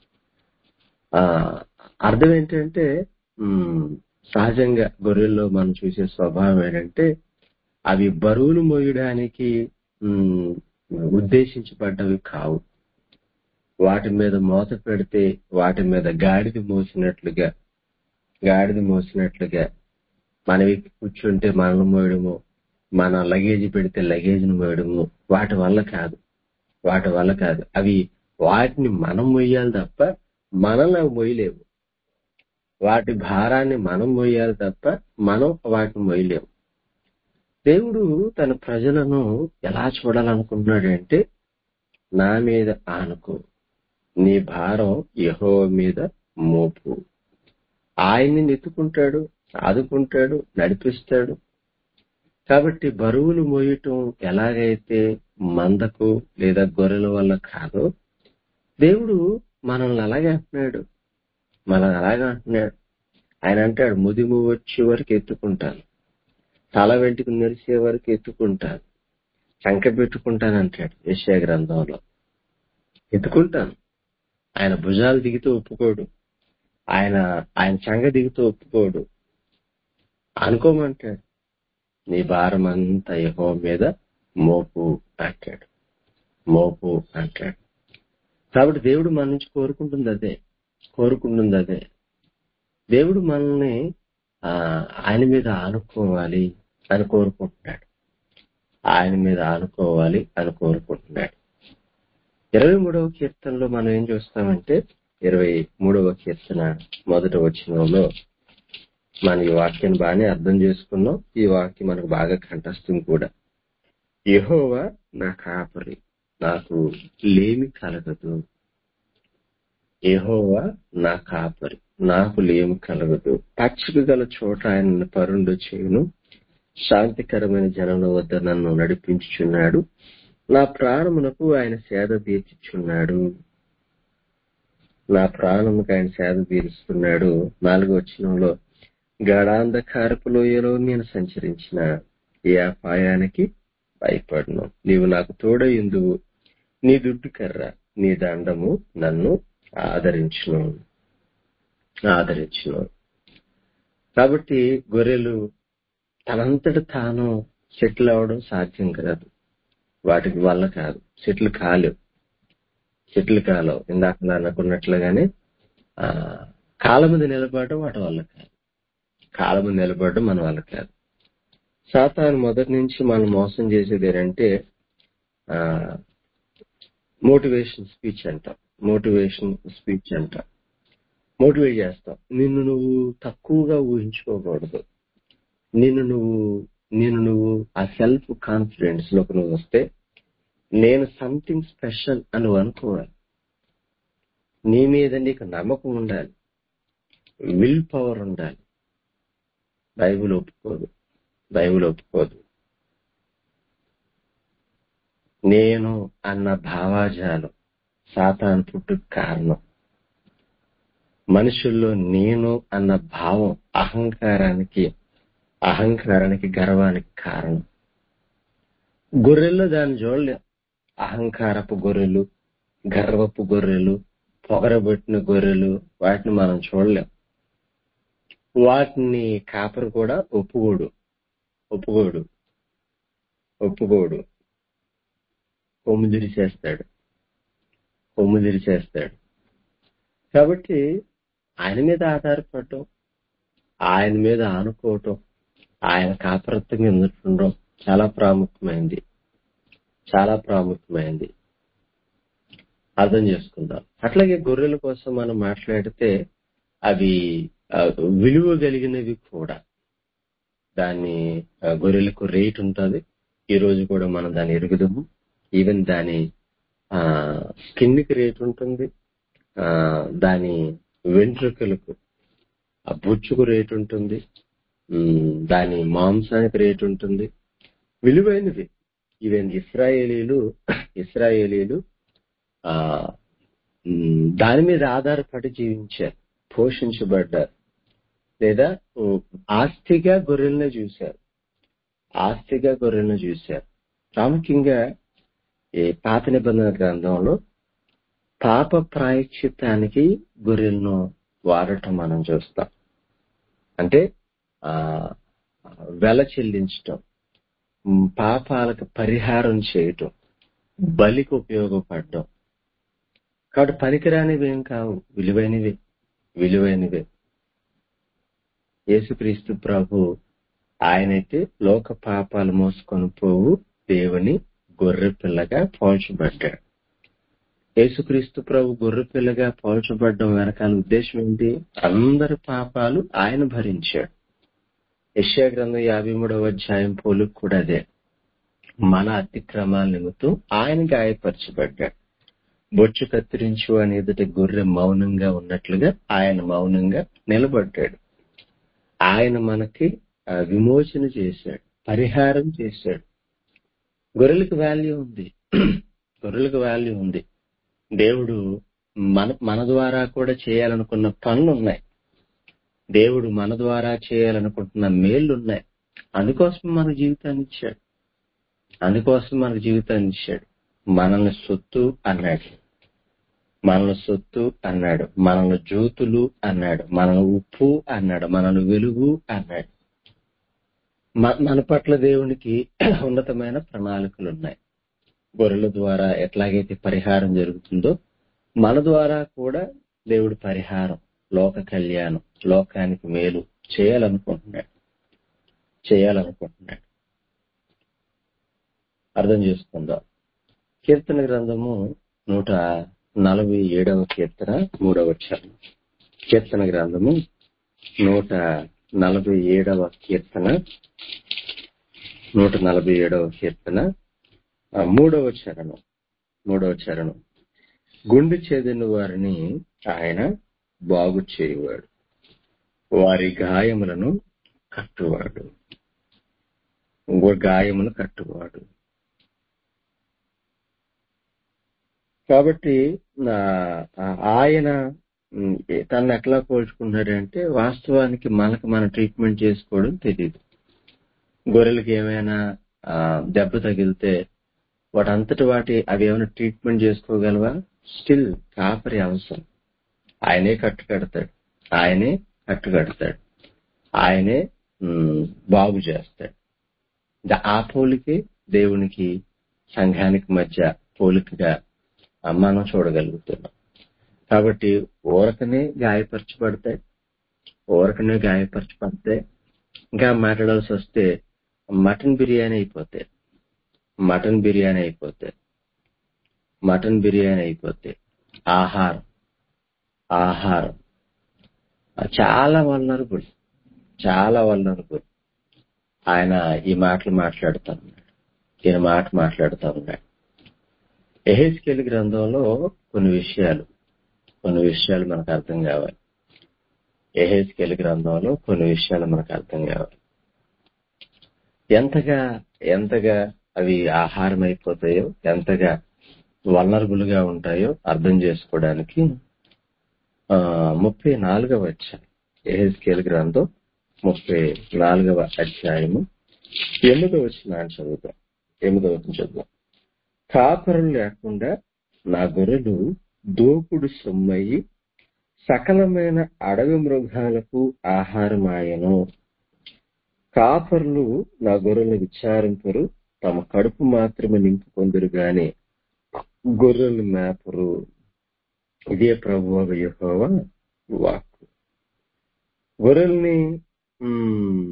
Speaker 1: ఆ అర్థం ఏంటంటే ఉమ్, సహజంగా గొర్రెల్లో మనం చూసే స్వభావం ఏంటంటే అవి బరువులు మోయడానికి ఉమ్, ఉద్దేశించబడ్డవి కావు వాటి మీద మోత పెడితే వాటి మీద గాడిద మోసినట్లుగా గాడిద మోసినట్లుగా మనవి కూర్చుంటే మనల్ని మోయడము మన లగేజ్ పెడితే లగేజ్ ను మోయడము వాటి వల్ల కాదు వాటి వల్ల కాదు అవి వాటిని మనం మొయ్యాలి తప్ప మనల్ని అవి మొయ్యలేవు వాటి భారాన్ని మనం మొయ్యాలి తప్ప మనం వాటిని మొయ్యలేము దేవుడు తన ప్రజలను ఎలా చూడాలనుకుంటున్నాడంటే నా మీద ఆనుకో నీ భారం యహో మీద మోపు ఆయన్ని నెత్తుకుంటాడు ఆదుకుంటాడు నడిపిస్తాడు కాబట్టి బరువులు మోయటం ఎలాగైతే మందకు లేదా గొర్రెల వల్ల కాదో దేవుడు మనల్ని అలాగే అంటున్నాడు మనల్ని అలాగే అంటున్నాడు ఆయన అంటాడు ముదిము వచ్చే వరకు ఎత్తుకుంటాను తల వెంటికి మెరిసే వరకు ఎత్తుకుంటాను చంక పెట్టుకుంటాను అంటాడు యెషయా గ్రంథంలో ఎత్తుకుంటాను ఆయన భుజాలు దిగితే ఒప్పుకోడు ఆయన ఆయన చంగ దిగితే ఒప్పుకోడు అనుకోమంటాడు నీ భారం అంతా యహో మీద మోపు అంటాడు మోపు అంటాడు కాబట్టి దేవుడు మన నుంచి కోరుకుంటుంది అదే కోరుకుంటుంది అదే దేవుడు మనల్ని ఆ, ఆయన మీద ఆనుకోవాలి అని కోరుకుంటున్నాడు ఆయన మీద ఆనుకోవాలి అని కోరుకుంటున్నాడు ఇరవై మూడవ కీర్తనలో మనం ఏం చూస్తామంటే ఇరవై మూడవ కీర్తన మొదటి వచనంలో మన ఈ వాక్యాన్ని బాగానే అర్థం చేసుకున్నాం ఈ వాక్యం మనకు బాగా కంఠస్థం కూడా యెహోవా నా కాపరి నాకు లేమి కలగదు యెహోవా నా కాపరి నాకు లేమి కలగదు పచ్చిక గల చోట ఆయన పరుండు చేయును శాంతికరమైన జనంలో వద్ద నన్ను నడిపించుచున్నాడు నా ప్రాణమునకు ఆయన సేద తీర్చుచున్నాడు నా ప్రాణముకు ఆయన సేద తీరుస్తున్నాడు నాలుగో వచనంలో గాఢాంధకారపు లోయలో నేను సంచరించిన ఏ అపాయానికి భయపడను నీవు నాకు తోడయుందువు నీ దుడ్డు కర్ర నీ దండము నన్ను ఆదరించును ఆదరించును కాబట్టి గొర్రెలు తనంతట తాను సెటిల్ అవడం సాధ్యం కాదు వాటికి వల్ల కాదు సెటిల్ కాలేవు సెటిల్ కాలేవు ఇందాక నేను అనుకున్నట్లుగానే ఆ కాలం మీద నిలబడడం వాటి వల్ల కాదు కాలం మీద నిలబడడం మన వల్ల కాదు సాతాను మొదటి నుంచి మనం మోసం చేసేది ఏంటంటే ఆ మోటివేషన్ స్పీచ్ అంటాం మోటివేషన్ స్పీచ్ అంటాం మోటివేట్ చేస్తాం నిన్ను నువ్వు తక్కువగా ఊహించుకోకూడదు నిన్ను నువ్వు నేను నువ్వు ఆ సెల్ఫ్ కాన్ఫిడెన్స్ లోకి నువ్వు వస్తే నేను సంథింగ్ స్పెషల్ అని నువ్వు అనుకోవాలి నీ మీద నీకు నమ్మకం ఉండాలి విల్ పవర్ ఉండాలి బైబిల్ ఒప్పుకోదు బైబిల్ ఒప్పుకోదు నేను అన్న భావాజాలం సాతాను పుట్టుకు కారణం మనుషుల్లో నేను అన్న భావం అహంకారానికి అహంకారానికి గర్వానికి కారణం గొర్రెల్లో దాన్ని చూడలేం అహంకారపు గొర్రెలు గర్వపు గొర్రెలు పొగరబెట్టిన గొర్రెలు వాటిని మనం చూడలేం వాటిని కాపరు కూడా ఒప్పుకోడు ఒప్పుకోడు ఒప్పుకోడు కొమ్ము చేస్తాడు కొమ్ము చేస్తాడు కాబట్టి ఆయన మీద ఆధారపడటం ఆయన మీద ఆనుకోవటం ఆయన కాపరత్వంగా ఉండటం చాలా ప్రాముఖ్యమైంది చాలా ప్రాముఖ్యమైంది అర్థం చేసుకుందాం అట్లాగే గొర్రెల కోసం మనం మాట్లాడితే అవి ఆ, విలువ కలిగినవి కూడా దాన్ని ఆ, గొర్రెలకు రేట్ ఉంటుంది ఈ రోజు కూడా మనం దాన్ని ఎరుగుదాము ఈవెన్ దాని స్కిన్ కి రేట్ ఉంటుంది ఆ, దాని వెంట్రుకలకు ఆ బుచ్చుకు రేట్ ఉంటుంది ఉమ్, దాని మాంసానికి రేట్ ఉంటుంది విలువైనవి ఈవెన్ ఇస్రాయేలీలు ఇస్రాయేలీలు ఆ ఉమ్, దాని మీద ఆధారపడి జీవించారు పోషించబడ్డారు లేదా ఉమ్, ఆస్తిగా గొర్రెల్ని చూశారు ఆస్తిగా గొర్రెల్ని చూశారు ప్రాముఖ్యంగా ఈ పాత నిబంధన గ్రంథంలో పాప ప్రాయశ్చిత్తానికి గొర్రెలను వాడటం మనం చూస్తాం అంటే ఆ వెల చెల్లించటం ఉమ్, పాపాలకు పరిహారం చేయటం బలికి ఉపయోగపడడం కాబట్టి పనికిరానివి ఏం కావు విలువైనవి విలువైనవి యేసుక్రీస్తు ప్రభు ఆయనైతే లోక పాపాలు మోసుకొని పోవు దేవుని గొర్రె పిల్లగా పోల్చబడ్డాడు యేసుక్రీస్తు ప్రభు గొర్రె పిల్లగా పోల్చబడ్డం వెనకాల ఉద్దేశం ఏంటి అందరి పాపాలు ఆయన భరించాడు యెషయా గ్రంథం యాభై మూడవ అధ్యాయం పోలుకు కూడా అదే మన అతిక్రమాల నిమిత్తం ఆయన గాయపరచబడ్డాడు బొచ్చు కత్తిరించు అని ఎదుట గొర్రె మౌనంగా ఉన్నట్లుగా ఆయన మౌనంగా నిలబడ్డాడు ఆయన మనకి ఆ, విమోచన చేశాడు పరిహారం చేశాడు గొర్రెలకు వాల్యూ ఉంది గొర్రెలకు వాల్యూ ఉంది దేవుడు మన మన ద్వారా కూడా చేయాలనుకున్న పనులు ఉన్నాయి దేవుడు మన ద్వారా చేయాలనుకుంటున్న మేళ్లు ఉన్నాయి అందుకోసం మన జీవితాన్ని ఇచ్చాడు అందుకోసం మనకు జీవితాన్ని ఇచ్చాడు మనల్ని సొత్తు అన్నాడు మనల్ని సొత్తు అన్నాడు మనల్ని జ్యోతులు అన్నాడు మనల్ని ఉప్పు అన్నాడు మనల్ని వెలుగు అన్నాడు మ- మన పట్ల దేవునికి ఉన్నతమైన ప్రణాళికలు ఉన్నాయి గొర్రెల ద్వారా ఎట్లాగైతే పరిహారం జరుగుతుందో మన ద్వారా కూడా దేవుడు పరిహారం లోక కళ్యాణం లోకానికి మేలు చేయాలనుకుంటున్నాడు చేయాలనుకుంటున్నాడు అర్థం చేసుకుందాం కీర్తన గ్రంథము నూట నలభై ఏడవ కీర్తన మూడవ చరణం కీర్తన గ్రంథము నూట నలభై ఏడవ కీర్తన నూట నలభై ఏడవ కీర్తన ఆ, మూడవ చరణం మూడవ చరణం గుండె చెదిన వారిని ఆయన బాగు చేయువాడు వారి గాయములను కట్టువాడు గాయమును కట్టువాడు కాబట్టి ఆ- ఆ- ఆయన ఉమ్, తను ఎట్లా పోల్చుకుంటున్నాడంటే వాస్తవానికి మనకు మనం ట్రీట్మెంట్ చేసుకోవడం తెలియదు గొర్రెలకి ఏమైనా ఆ, దెబ్బ తగిలితే వాటంతటి వాటి అవి ఏమైనా ట్రీట్మెంట్ చేసుకోగలవా స్టిల్ కాపరి అవసరం ఆయనే కట్టు కడతాడు ఆయనే కట్టు కడతాడు ఆయనే ఉమ్, బాగు చేస్తాడు ద- ఆ పోలికే దేవునికి సంఘానికి మధ్య పోలికగా ఆ, మనం చూడగలుగుతున్నాం కాబట్టి ఊరకనే గాయపరచబడతాయి ఊరకనే గాయపరచబడతాయి ఇంకా మాట్లాడాల్సి వస్తే మటన్ బిర్యానీ అయిపోతే మటన్ బిర్యానీ అయిపోతే మటన్ బిర్యానీ అయిపోతే ఆహారం ఆహారం ఆ, చాలా వల్నరబుల్ చాలా వల్నరబుల్ ఆయన ఈ మాటలు మాట్లాడుతా ఉన్నాడు ఈయన మాట మాట్లాడుతా ఉన్నాడు ఎహెచ్కేల్ గ్రంథంలో కొన్ని విషయాలు కొన్ని విషయాలు మనకు అర్థం కావాలి ఎహెచ్కేల్ గ్రంథంలో కొన్ని విషయాలు మనకు అర్థం కావాలి ఎంతగా ఎంతగా అవి ఆహారం అయిపోతాయో ఎంతగా వలనరబుల్ గా ఉంటాయో అర్థం చేసుకోవడానికి ఆ ముప్పై నాలుగవ అధ్యాయం ఎహెచ్కేల్ గ్రంథం ముప్పై నాలుగవ అధ్యాయము ఎనిమిదో వచ్చిన చదువుతాం ఎనిమిదో వచ్చిన చదువుతాం కాపరులు లేకుండా నా గొర్రెలు దోపుడు సొమ్మయి సకలమైన అడవి మృగాలకు ఆహారమాయను కాపర్లు నా గొర్రెలను విచారింపరు తమ కడుపు మాత్రమే నింపుకొందరు గాని గొర్రెలు మేపరు ఇదే ప్రభు యెహోవా వాక్కు గొర్రెల్ని మ్,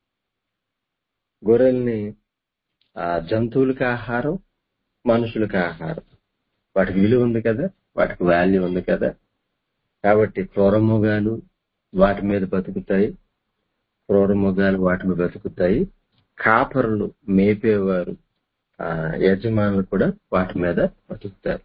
Speaker 1: గొర్రెల్ని ఆ జంతువులకి ఆహారం మనుషులకు ఆహారం వాటికి విలువ ఉంది కదా వాటికి వాల్యూ ఉంది కదా కాబట్టి క్రూరముగాలు వాటి మీద బతుకుతాయి క్రూరముగాలు వాటి మీద బతుకుతాయి కాపరులు మేపేవారు ఆ యజమానులు కూడా వాటి మీద బతుకుతారు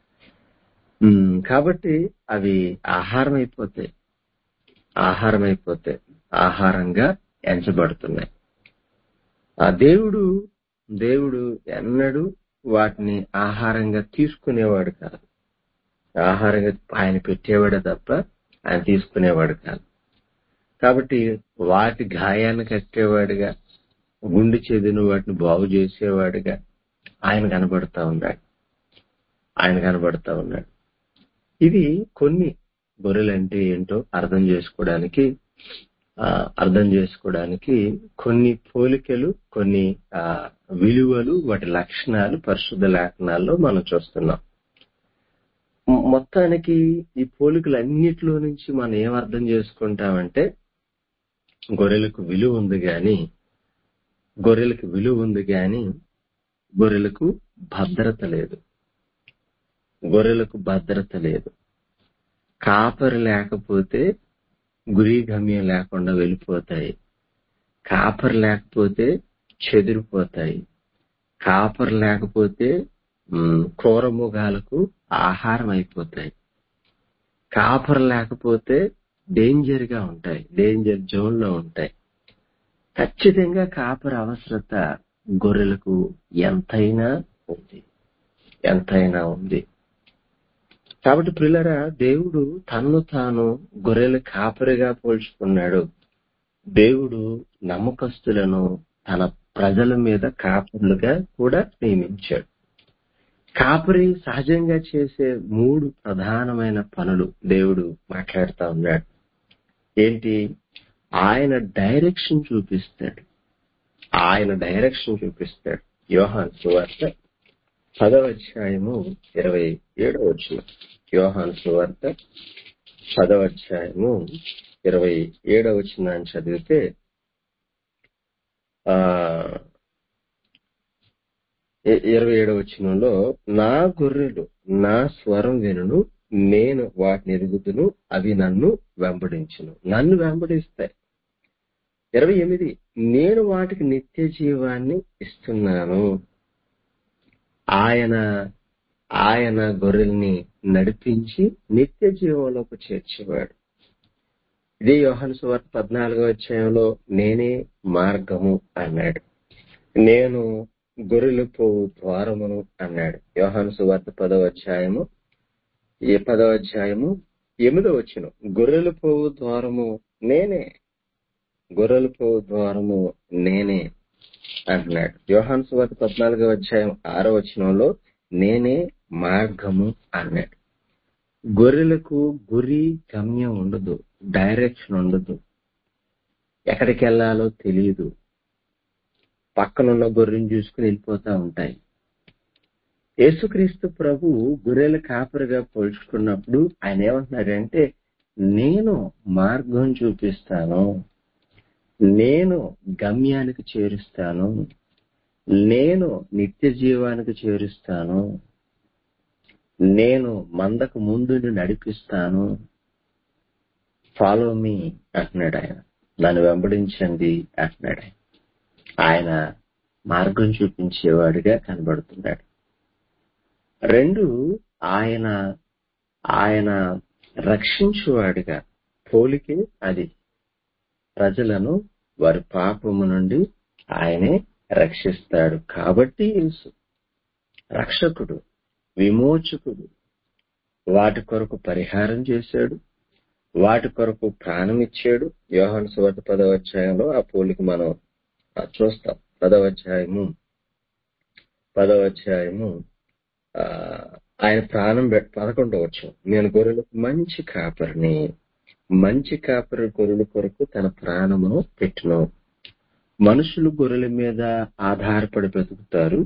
Speaker 1: ఉమ్, కాబట్టి అవి ఆహారం అయిపోతాయి ఆహారం అయిపోతాయి ఆహారంగా ఎంచబడుతున్నాయి ఆ దేవుడు దేవుడు ఎన్నడూ వాటిని ఆహారంగా తీసుకునేవాడు కాదు ఆహారంగా ఆయన పెట్టేవాడే తప్ప ఆయన తీసుకునేవాడు కాదు కాబట్టి వాటి గాయాన్ని కట్టేవాడిగా గుండె చెదిన వాటిని బాగు చేసేవాడిగా ఆయన కనబడతా ఉన్నాడు ఆయన కనబడతా ఉన్నాడు ఇది కొన్ని గొర్రెలు అంటే ఏంటో అర్థం చేసుకోవడానికి ఆ, అర్థం చేసుకోవడానికి కొన్ని పోలికలు కొన్ని ఆ, విలువలు వాటి లక్షణాలు పరిశుద్ధ లేఖనాల్లో మనం చూస్తున్నాం మొ- మొత్తానికి ఈ పోలికలు అన్నిటిలో నుంచి మనం ఏం అర్థం చేసుకుంటామంటే గొర్రెలకు విలువ ఉంది గాని గొర్రెలకు విలువ ఉంది గాని గొర్రెలకు భద్రత లేదు గొర్రెలకు భద్రత లేదు కాపరి లేకపోతే గురి గమ్యం లేకుండా వెళ్ళిపోతాయి కాపరి లేకపోతే చెదిరిపోతాయి కాపరి లేకపోతే మ్, క్రూరముగాలకు ఆహారం అయిపోతాయి కాపరి లేకపోతే డేంజర్ గా ఉంటాయి డేంజర్ జోన్ లో ఉంటాయి ఖచ్చితంగా కాపరి అవసరత గొర్రెలకు ఎంతైనా ఉంది ఎంతైనా ఉంది కాబట్టి పిల్లరా దేవుడు తన్ను తాను గొర్రెల కాపరిగా పోల్చుకున్నాడు దేవుడు నమ్మకస్తులను తన ప్రజల మీద కాపరులుగా కూడా నియమించాడు కాపరి సహజంగా చేసే మూడు ప్రధానమైన పనులు దేవుడు మాట్లాడుతా ఉన్నాడు ఏంటి ఆయన డైరెక్షన్ చూపిస్తాడు ఆయన డైరెక్షన్ చూపిస్తాడు యోహాన్ సువార్త పదవ అధ్యాయము ఇరవై ఏడవ వచ్చిన యోహాన్ సువార్త పదవ అధ్యాయము ఇరవై ఏడవ వచ్చిన చదివితే ఆ ఇ- ఇరవై ఏడవ వచనంలో నా గొర్రెలు నా స్వరం వినును నేను వాటిని ఎరుగుదును అవి నన్ను వెంబడించును నన్ను వెంబడిస్తాయి ఇరవై ఎనిమిది నేను వాటికి నిత్య జీవాన్ని ఇస్తున్నాను ఆయన ఆయన గొర్రెల్ని నడిపించి నిత్య జీవంలోకి చేర్చేవాడు ఇదే యోహాను సువార్త పద్నాలుగో అధ్యాయంలో నేనే మార్గము అన్నాడు నేను గొర్రెలు పోవు ద్వారమును అన్నాడు యోహాను సువార్త పదవ అధ్యాయము ఈ పదవ అధ్యాయము ఎనిమిదో వచ్చిన గొర్రెలు పోవు ద్వారము నేనే గొర్రెలు పోవు ద్వారము నేనే అంటున్నాడు యోహాను సువార్త పద్నాలుగవ అధ్యాయం ఆరో వచనంలో నేనే మార్గము అన్నాడు గొర్రెలకు గురి గమ్యం ఉండదు డైరెక్షన్ ఉండదు ఎక్కడికి వెళ్ళాలో తెలియదు పక్కనున్న గొర్రెని చూసుకుని వెళ్ళిపోతా ఉంటాయి యేసుక్రీస్తు ప్రభు గొర్రెల కాపరిగా పోల్చుకున్నప్పుడు ఆయన ఏమంటున్నాడంటే నేను మార్గం చూపిస్తాను నేను గమ్యానికి చేరుస్తాను నేను నిత్య జీవానికి చేరుస్తాను నేను మందకు ముందు నడిపిస్తాను ఫాలో మీ అంటున్నాడు ఆయన నన్ను వెంబడించండి అంటున్నాడు ఆయన ఆయన మార్గం చూపించేవాడిగా కనబడుతున్నాడు రెండు ఆయన ఆయన రక్షించువాడిగా పోలికే అది ప్రజలను వారి పాపము నుండి ఆయనే రక్షిస్తాడు కాబట్టి యేసు రక్షకుడు విమోచకుడు వాటి కొరకు పరిహారం చేశాడు వాటి కొరకు ప్రాణం ఇచ్చాడు యోహాను సువార్త పదవ అధ్యాయంలో ఆ పోలిక మనం ఆ, చూస్తాం పదవ అధ్యాయము పదవ అధ్యాయము ఆ, ఆయన ప్రాణం పెట్ పదకొండవచ్చు నేను గొర్రెలకు మంచి కాపరిని మంచి కాపరి గొర్రెల కొరకు తన ప్రాణమును పెట్టును మనుషులు గొర్రెల మీద ఆధారపడి బ్రతుకుతారు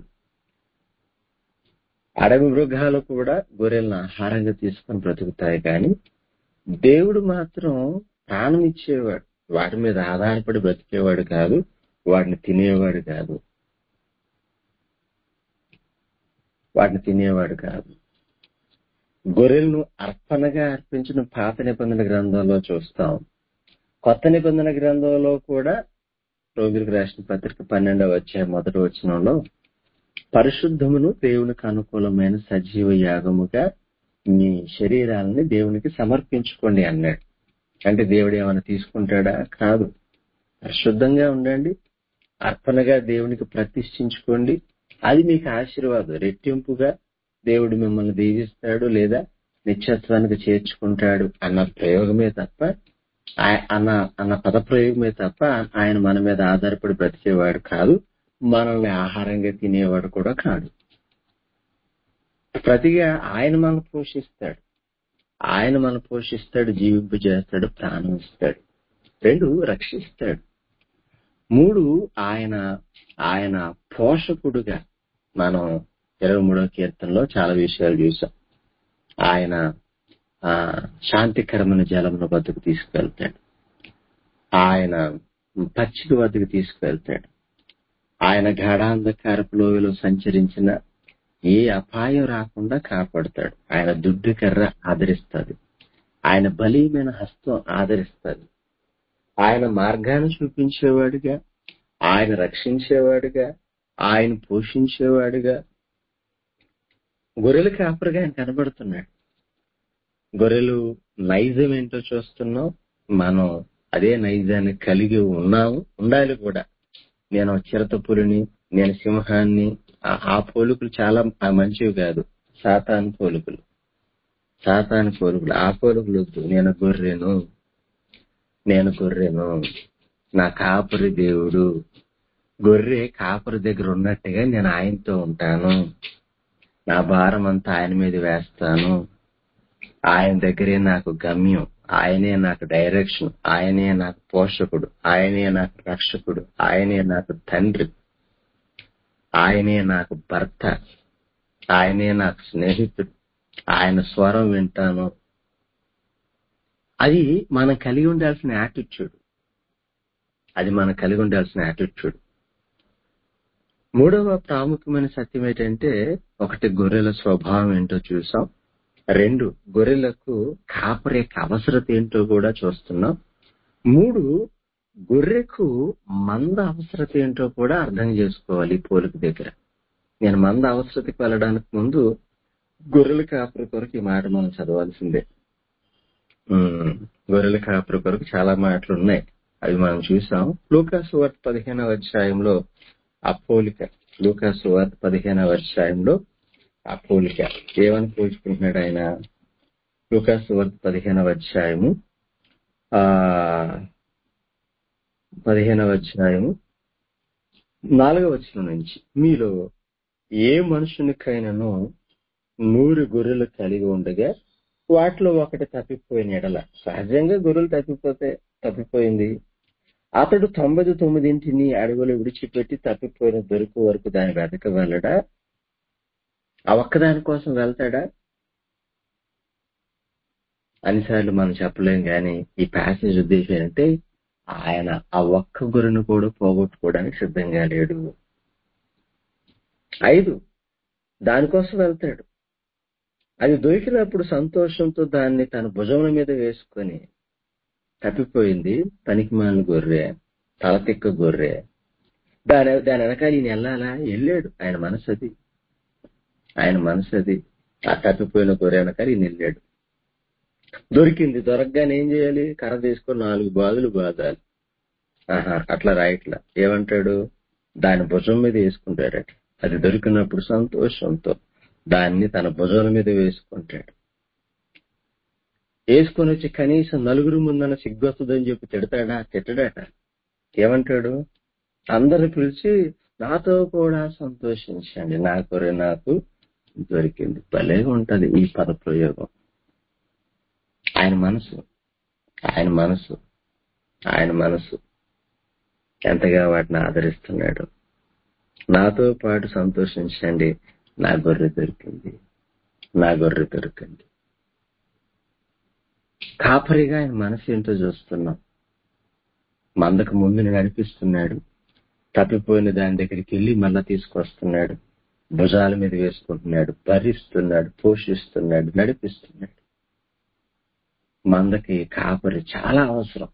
Speaker 1: అడవి మృగాలు కూడా గొర్రెలను ఆహారంగా తీసుకొని బ్రతుకుతాయి కానీ దేవుడు మాత్రం ప్రాణం ఇచ్చేవాడు వాటి మీద ఆధారపడి బ్రతికేవాడు కాదు వాటిని తినేవాడు కాదు వాటిని తినేవాడు కాదు గొర్రెలను అర్పణగా అర్పించిన పాత నిబంధన గ్రంథంలో చూస్తాం కొత్త నిబంధన గ్రంథంలో కూడా రోగులకు రాసిన పత్రిక పన్నెండవ వచ్చే మొదటి వచనంలో పరిశుద్ధమును దేవునికి అనుకూలమైన సజీవ యాగముగా మీ శరీరాలని దేవునికి సమర్పించుకోండి అన్నాడు అంటే దేవుడు ఏమైనా తీసుకుంటాడా కాదు పరిశుద్ధంగా ఉండండి అర్పణగా దేవునికి ప్రతిష్ఠించుకోండి అది మీకు ఆశీర్వాదం రెట్టింపుగా దేవుడు మిమ్మల్ని దీవిస్తాడు లేదా నిత్యత్వానికి చేర్చుకుంటాడు అన్న ప్రయోగమే తప్ప ఆయ- అన్న అన్న పద ప్రయోగమే తప్ప ఆయన మన మీద ఆధారపడి బ్రతికేవాడు కాదు మనల్ని ఆహారంగా తినేవాడు కూడా కాదు ప్రతిగా ఆయన మనం పోషిస్తాడు ఆయన మనం పోషిస్తాడు జీవింపు చేస్తాడు ప్రాణం ఇస్తాడు రెండు రక్షిస్తాడు మూడు ఆయన ఆయన పోషకుడుగా మనం ఇరవై మూడో కీర్తనలో చాలా విషయాలు చూసాం ఆయన ఆ శాంతికరమైన జలమును వద్దకు తీసుకెళ్తాడు ఆయన పచ్చిక వద్దకు తీసుకెళ్తాడు ఆయన గాఢాంధకారపు లోయలో సంచరించిన ఏ అపాయం రాకుండా కాపాడుతాడు ఆయన దుడ్డు కర్ర ఆదరిస్తుంది ఆయన బలీయమైన హస్తం ఆదరిస్తుంది ఆయన మార్గాన్ని చూపించేవాడుగా ఆయన రక్షించేవాడుగా ఆయన పోషించేవాడుగా గొర్రెల కాపరిగా ఆయన కనబడుతున్నాడు గొర్రెలు నైజం ఏంటో చూస్తున్నాం మనం అదే నైజాన్ని కలిగి ఉన్నాము ఉండాలి కూడా నేను చిరతపులిని నేను సింహాన్ని ఆ- ఆ పోలికలు చాలా మంచివి కాదు సాతాను పోలికలు సాతాను పోలికలు ఆ పోలికలు వద్దు నేను గొర్రెను నేను గొర్రెను నా కాపరి దేవుడు గొర్రె కాపరి దగ్గర ఉన్నట్టుగా నేను ఆయనతో ఉంటాను నా భారం అంతా ఆయన మీద వేస్తాను ఆయన దగ్గరే నాకు గమ్యం ఆయనే నాకు డైరెక్షన్ ఆయనే నాకు పోషకుడు ఆయనే నాకు రక్షకుడు ఆయనే నాకు తండ్రి ఆయనే నాకు భర్త ఆయనే నాకు స్నేహితుడు ఆయన స్వరం వింటాను అది మనం కలిగి ఉండాల్సిన యాటిట్యూడ్ అది మనం కలిగి ఉండాల్సిన యాటిట్యూడ్ మూడవ ప్రాముఖ్యమైన సత్యం ఏంటంటే ఒకటి గొర్రెల స్వభావం ఏంటో చూసాం రెండు గొర్రెలకు కాపరి యొక్క అవసరత ఏంటో కూడా చూస్తున్నాం మూడు గొర్రెకు మంద అవసరత ఏంటో కూడా అర్థం చేసుకోవాలి ఈ పోలిక దగ్గర నేను మంద అవసరతకి వెళ్ళడానికి ముందు గొర్రెల కాపరి కొరకు ఈ మాట మనం చదవాల్సిందే ఉమ్, గొర్రెల కాపరి కొరకు చాలా మాటలు ఉన్నాయి అవి మనం చూసాం లూకాసు వార్త పదిహేనవ అధ్యాయంలో ఆ పోలిక లూకాసు వార్త పదిహేనవ అధ్యాయంలో ఆ పోలిక ఏమని పోల్చుకుంటున్నాడు ఆయన లూకాసు వార్త పదిహేనవ అధ్యాయము ఆ పదిహేనవ అధ్యాయము నాలుగవ వచనం నుంచి మీలో ఏ మనుషునికైనాను నూరు గొర్రెలు కలిగి ఉండగా వాటిలో ఒకటి తప్పిపోయిన ఎడల సహజంగా గొర్రెలు తప్పిపోతే తప్పిపోయింది అతడు తొంభై తొమ్మిదింటిని అడవిలో విడిచిపెట్టి తప్పిపోయిన దొరికి వరకు దాన్ని వెతక వెళ్ళడా ఆ ఒక్కదాని కోసం వెళ్తాడా అన్నిసార్లు మనం చెప్పలేం కానీ ఈ ప్యాసేజ్ ఉద్దేశం ఏంటంటే ఆయన ఆ ఒక్క గురిని కూడా పోగొట్టుకోవడానికి సిద్ధంగా లేడు ఐదు దానికోసం వెళ్తాడు అది దొరికినప్పుడు సంతోషంతో దాన్ని తన భుజముల మీద వేసుకొని తప్పిపోయింది పనికిమాలిన గొర్రె తలతిక్క గొర్రె దాని దాని వెనకాల ఈయన వెళ్ళాలా వెళ్ళాడు ఆయన మనసు అది ఆయన మనసు అది ఆ తప్పిపోయిన గొర్రె వెనకాల ఈయన వెళ్ళాడు దొరికింది దొరకగానే ఏం చేయాలి కర్ర తీసుకొని నాలుగు బాదులు బాదాలి ఆహా అట్లా రాయట్లా ఏమంటాడు దాని భుజం మీద వేసుకుంటాడట అది దొరికినప్పుడు సంతోషంతో దాన్ని తన భుజాల మీద వేసుకుంటాడు వేసుకొని వచ్చి కనీసం నలుగురు ముందన సిగ్గొస్తుందని చెప్పి తిడతాడా తిట్టడాట ఏమంటాడు అందరిని పిలిచి నాతో కూడా సంతోషించండి నా కొరే నాకు దొరికింది భలేగా ఉంటది ఈ పద ప్రయోగం ఆయన మనసు ఆయన మనసు ఆయన మనసు ఎంతగా వాటిని ఆదరిస్తున్నాడు నాతో పాటు సంతోషించండి నా గొర్రె దొరికింది నా గొర్రె దొరికింది కాపరిగా ఆయన మనసు ఏంటో చూస్తున్నాం మందకు ముందు నడిపిస్తున్నాడు తప్పిపోయిన దాని దగ్గరికి వెళ్ళి మళ్ళా తీసుకొస్తున్నాడు భుజాల మీద వేసుకుంటున్నాడు భరిస్తున్నాడు పోషిస్తున్నాడు నడిపిస్తున్నాడు మందకి కాపరి చాలా అవసరం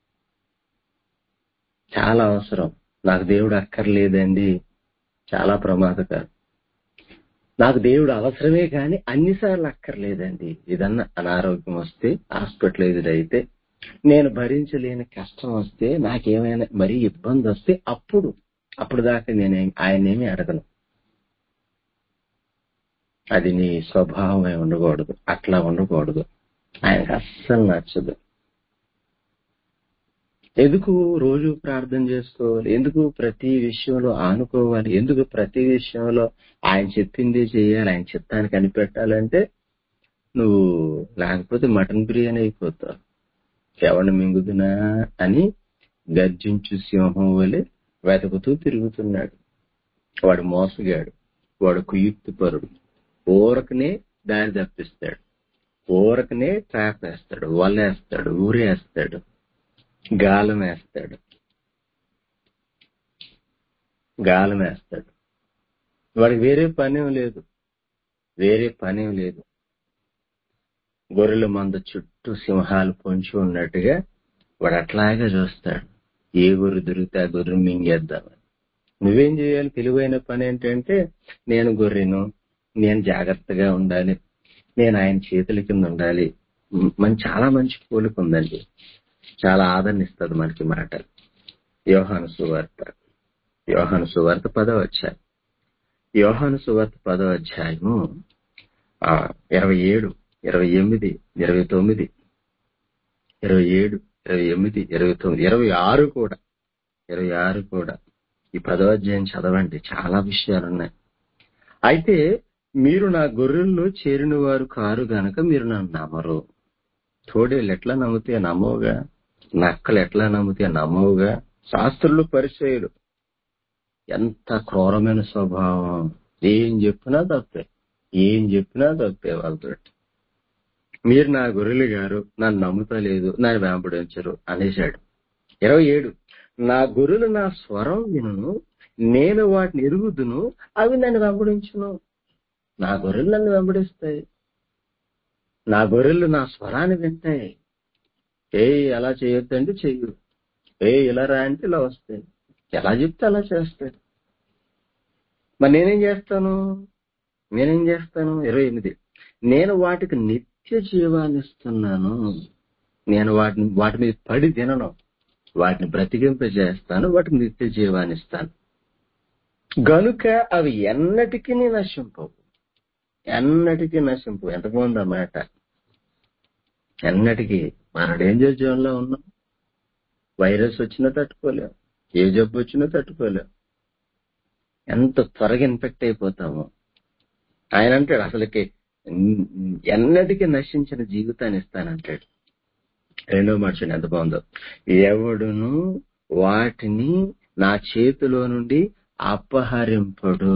Speaker 1: చాలా అవసరం నాకు దేవుడు అక్కర్లేదండి చాలా ప్రమాదకరం నాకు దేవుడు అవసరమే కానీ అన్నిసార్లు అక్కర్లేదండి ఏదన్నా అనారోగ్యం వస్తే హాస్పిటలైజ్డ్ అయితే నేను భరించలేని కష్టం వస్తే నాకేమైనా మరీ ఇబ్బంది వస్తే అప్పుడు అప్పుడు దాకా నేను ఆయనేమి అడగను అది నీ స్వభావమే ఉండకూడదు అట్లా ఉండకూడదు ఆయనకు అస్సలు నచ్చదు ఎందుకు రోజు ప్రార్థన చేసుకోవాలి ఎందుకు ప్రతి విషయంలో ఆనుకోవాలి ఎందుకు ప్రతి విషయంలో ఆయన చెప్పింది చేయాలి ఆయన చిత్తానికి కనిపెట్టాలంటే నువ్వు లేకపోతే మటన్ బిర్యానీ అయిపోతావు ఎవరిని మింగుతున్నా అని గర్జించు సింహం వలె వెతుకుతూ తిరుగుతున్నాడు వాడు మోసగాడు వాడు కుయుక్తిపరుడు ఊరకనే దారి తప్పిస్తాడు ఊరకనే ట్రాప్ వేస్తాడు వలేస్తాడు ఊరేస్తాడు గాలం వేస్తాడు గాలం వేస్తాడు వాడికి వేరే పనేం లేదు వేరే పనేం లేదు గొర్రెల మంద చుట్టూ సింహాలు పొంచి ఉన్నట్టుగా వాడు అట్లాగే చూస్తాడు ఏ గొర్రె దొరికితే ఆ గొర్రె మింగేద్దామని నువ్వేం చేయాలి తెలివైన పని ఏంటంటే నేను గొర్రెను నేను జాగ్రత్తగా ఉండాలి నేను ఆయన చేతుల కింద ఉండాలి మన చాలా మంచి పోలిక ఉందండి చాలా ఆదరణ ఇస్తుంది మనకి మాట యోహాను సువార్త యోహాను సువార్త పదవ అధ్యాయం యోహాను సువార్త పదవ అధ్యాయము ఆ, ఇరవై ఏడు ఇరవై ఎనిమిది ఇరవై తొమ్మిది ఇరవై ఏడు ఇరవై ఎనిమిది ఇరవై తొమ్మిది ఇరవై ఆరు కూడా ఇరవై ఆరు కూడా ఈ పదవ అధ్యాయం చదవండి చాలా విషయాలు ఉన్నాయి అయితే మీరు నా గొర్రెల్లో చేరిన వారు కారు గనక మీరు నన్ను నమ్మరు తోడేళ్ళు ఎట్లా నమ్మితే నమ్మవుగా నక్కలు ఎట్లా నమ్మితే నమ్మవుగా శాస్త్రులు పరిచయులు ఎంత క్రూరమైన స్వభావం ఏం చెప్పినా తప్పే ఏం చెప్పినా తప్పే వాళ్ళతో మీరు నా గొర్రెలు గారు నన్ను నమ్ముతలేదు నన్ను వెంబడించరు అనేశాడు ఇరవై ఏడు నా గొర్రెలు నా స్వరం వినును నేను వాటిని ఎరుగుదును అవి నన్ను వెంబడించును నా గొర్రెలు నన్ను వెంబడిస్తాయి నా గొర్రెలు నా స్వరాన్ని వింటాయి ఏ అలా చేయొద్దంటే చెయ్యు ఏ ఇలా రా అంటే ఇలా వస్తాయి ఎలా చెప్తే అలా చేస్తాయి మరి నేనేం చేస్తాను నేనేం చేస్తాను ఇరవై ఎనిమిది నేను వాటికి నిత్య జీవాన్ని ఇస్తున్నాను నేను వాటిని వాటి మీద పడి తినను వాటిని బ్రతికింపజేస్తాను వాటికి నిత్య జీవాన్ని ఇస్తాను గనుక అవి ఎన్నటికీ నశింపవు ఎన్నటికీ నశింపు ఎంత బాగుంది అన్నమాట ఎన్నటికీ మన డేంజర్ జోన్ లో ఉన్నాం వైరస్ వచ్చినా తట్టుకోలేం ఏ జబ్బు వచ్చినా తట్టుకోలేం ఎంత త్వరగా ఇన్ఫెక్ట్ అయిపోతాము ఆయన అంటాడు అసలుకి ఉమ్, ఎన్నటికీ నశించిన జీవితాన్ని ఇస్తానంటాడు రెండో మాట చూడండి ఎంత బాగుందో ఎవడును వాటిని నా చేతిలో నుండి అపహరింపడు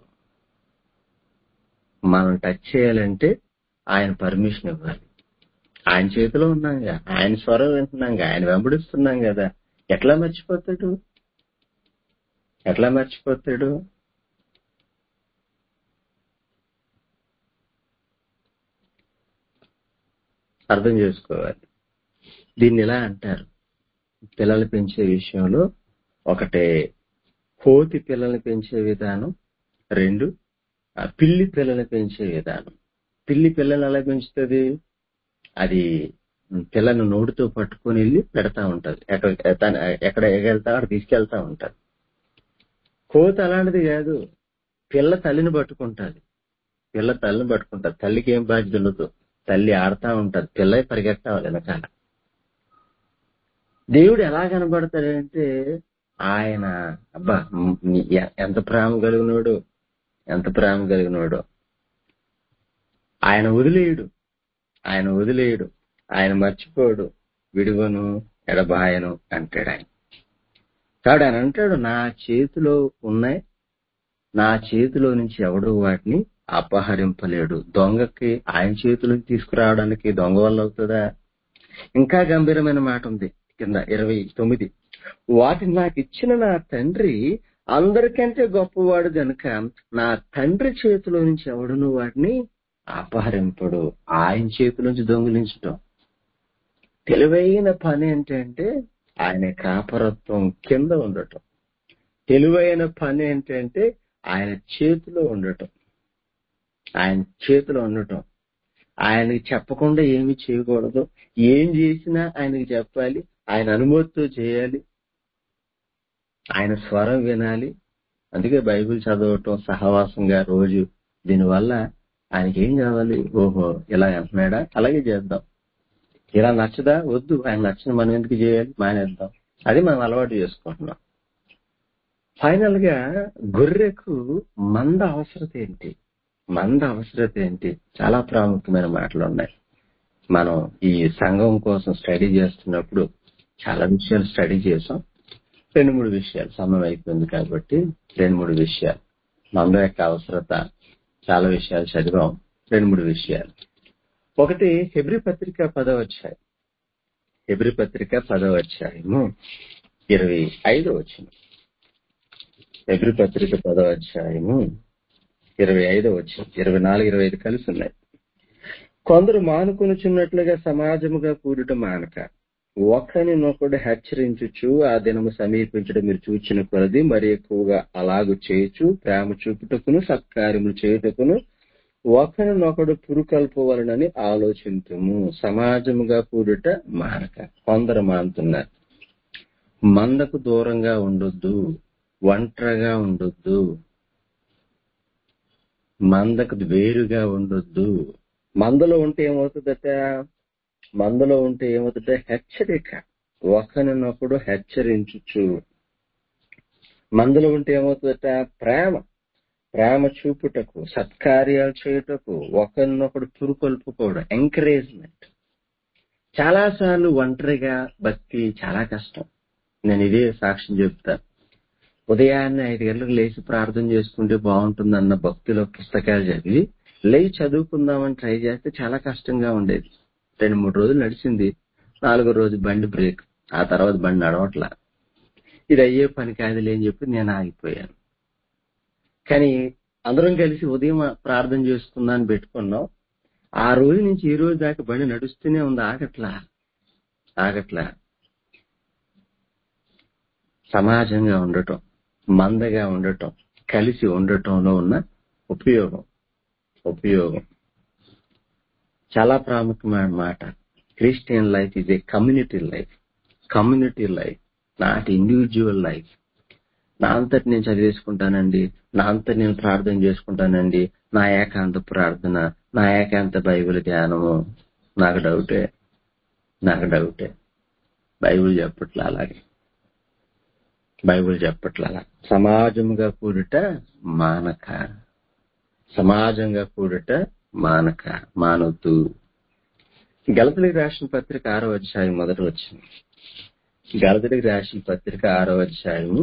Speaker 1: మనం టచ్ చేయాలంటే ఆయన పర్మిషన్ ఇవ్వాలి ఆయన చేతిలో ఉన్నాంగా ఆయన స్వరం వింటున్నాంగా ఆయన వెంబడిస్తున్నాం కదా ఎట్లా మర్చిపోతాడు ఎట్లా మర్చిపోతాడు అర్థం చేసుకోవాలి దీన్ని ఇలా అంటారు పిల్లలు పెంచే విషయంలో ఒకటే కోతి పిల్లల్ని పెంచే విధానం రెండు ఆ పిల్లి పిల్లలు పెంచే విధానం పిల్లి పిల్లలు ఎలా పెంచుతుంది అది పిల్లను నోటితో పట్టుకొని వెళ్ళి పెడతా ఉంటది ఎక్కడ తన- ఎక్కడ ఎగెళ్తా అక్కడ తీసుకెళ్తా ఉంటది కోత అలాంటిది కాదు పిల్ల తల్లిని పట్టుకుంటది పిల్ల తల్లిని పట్టుకుంటది తల్లికి ఏం బాధ్యత ఉండదు తల్లి ఆడుతా ఉంటది పిల్ల పరిగెత్తాలి వెనకాల దేవుడు ఎలా కనబడతాడంటే ఆయన అబ్బా మ్, నీ- ఎ- ఎంత ప్రేమ కలిగినోడు ఎంత ప్రేమ కలిగినోడు ఆయన వదిలేయుడు ఆయన వదిలేయుడు ఆయన మర్చిపోడు విడువను ఎడబాయను అంటాడు ఆయన కాబట్టి ఆయన అంటాడు నా చేతిలో ఉన్నాయి నా చేతిలో నుంచి ఎవడు వాటిని అపహరింపలేడు దొంగకి ఆయన చేతిలో తీసుకురావడానికి దొంగ వల్ల అవుతుందా ఇంకా గంభీరమైన మాట ఉంది కింద ఇరవై తొమ్మిది వాటిని నాకు ఇచ్చిన నా తండ్రి అందరికంటే గొప్పవాడు గనుక నా తండ్రి చేతిలో నుంచి ఎవడును వాటిని అపహరింపడు ఆయన చేతిలో నుంచి దొంగిలించటం తెలివైన పని ఏంటంటే ఆయన కాపరత్వం కింద ఉండటం తెలివైన పని ఏంటంటే ఆయన చేతిలో ఉండటం ఆయన చేతిలో ఉండటం ఆయనకి చెప్పకుండా ఏమి చేయకూడదు ఏం చేసినా ఆయనకి చెప్పాలి ఆయన అనుమతితో చేయాలి ఆయన స్వరం వినాలి అందుకే బైబిల్ చదవటం సహవాసంగా రోజు దీనివల్ల ఆయనకి ఏం కావాలి ఓహో ఇలా అంటున్నాడా అలాగే చేద్దాం ఇలా నచ్చదా వద్దు ఆయన నచ్చిన మనం ఎందుకు చేయాలి మానేద్దాం అది మనం అలవాటు చేసుకుంటున్నాం ఫైనల్ గా గొర్రెకు మంద అవసరత ఏంటి మంద అవసరత ఏంటి చాలా ప్రాముఖ్యమైన మాటలు ఉన్నాయి మనం ఈ సంఘం కోసం స్టడీ చేస్తున్నప్పుడు చాలా విషయాలు స్టడీ చేసాం రెండు మూడు విషయాలు సమయం అయిపోయింది కాబట్టి రెండు మూడు విషయాలు మంద యొక్క అవసరత చాలా విషయాలు చదివాం రెండు మూడు విషయాలు ఒకటి హెబ్రి పత్రిక పదవ అధ్యాయం హెబ్రి పత్రిక పదవ అధ్యాయము ఇరవై ఐదో వచ్చిన హెబ్రి పత్రిక పదవ అధ్యాయము ఇరవై ఐదో వచ్చిన ఇరవై నాలుగు ఇరవై ఐదు కలిసి ఉన్నాయి కొందరు మానుకొనుచున్నట్లుగా సమాజముగా కూడుట మానక ఒకరినొకడు హెచ్చరించుచు ఆ దినము సమీపించడం మీరు చూచిన కొలది మరి ఎక్కువగా అలాగు చేయొచ్చు ప్రేమ చూపుటకును సత్కార్యములు చేయుటకును ఒకరినొకడు పురుకల్పవలనని ఆలోచించుము సమాజముగా కూడుట మానక కొందరు మానుతున్నారు మందకు దూరంగా ఉండొద్దు ఒంటరిగా ఉండొద్దు మందకు వేరుగా ఉండొద్దు మందలో ఉంటే ఏమవుతుందట మందలో ఉంటే ఏమవుతుందంటే హెచ్చరిక ఒకరినొకడు హెచ్చరించుచు మందలో ఉంటే ఏమవుతుందట ప్రేమ ప్రేమ చూపుటకు సత్కార్యాలు చేయుటకు ఒకరినొకడు పురుకొల్పుకోవడం ఎంకరేజ్మెంట్ చాలా సార్లు ఒంటరిగా భక్తి చాలా కష్టం నేను ఇదే సాక్ష్యం చెప్తా ఉదయాన్నే ఐదు గంటలకు లేచి ప్రార్థన చేసుకుంటే బాగుంటుందన్న భక్తిలో పుస్తకాలు చదివి లేచి చదువుకుందామని ట్రై చేస్తే చాలా కష్టంగా ఉండేది రెండు మూడు రోజులు నడిచింది నాలుగో రోజు బండి బ్రేక్ ఆ తర్వాత బండి నడవట్లా ఇది అయ్యే పని కాదులే అని చెప్పి నేను ఆగిపోయాను కానీ అందరం కలిసి ఉదయం ప్రార్థన చేసుకుందామని పెట్టుకున్నాం ఆ రోజు నుంచి ఈ రోజు దాకా బండి నడుస్తూనే ఉంది ఆగట్లా ఆగట్లా సమాజంగా ఉండటం మందగా ఉండటం కలిసి ఉండటంలో ఉన్న ఉపయోగం ఉపయోగం చాలా ప్రాముఖ్యమైన మాట Christian life is a community life community life not individual life నా అంతటి నేను చదివేసుకుంటానండి నా అంతటి నేను ప్రార్థన చేసుకుంటానండి నా ఏకాంత ప్రార్థన నా ఏకాంత బైబిల్ ధ్యానము నాకు డౌటే నాకు డౌటే బైబిల్ చెప్పట్లా అలాగే బైబిల్ చెప్పట్లా అలా సమాజంగా కూడుట మానక సమాజంగా కూడుట మానక మానవద్దు గలతలికి రాసిన పత్రిక ఆరో అధ్యాయం మొదటి వచ్చింది గలతలికి రాసిన పత్రిక ఆరో అధ్యాయము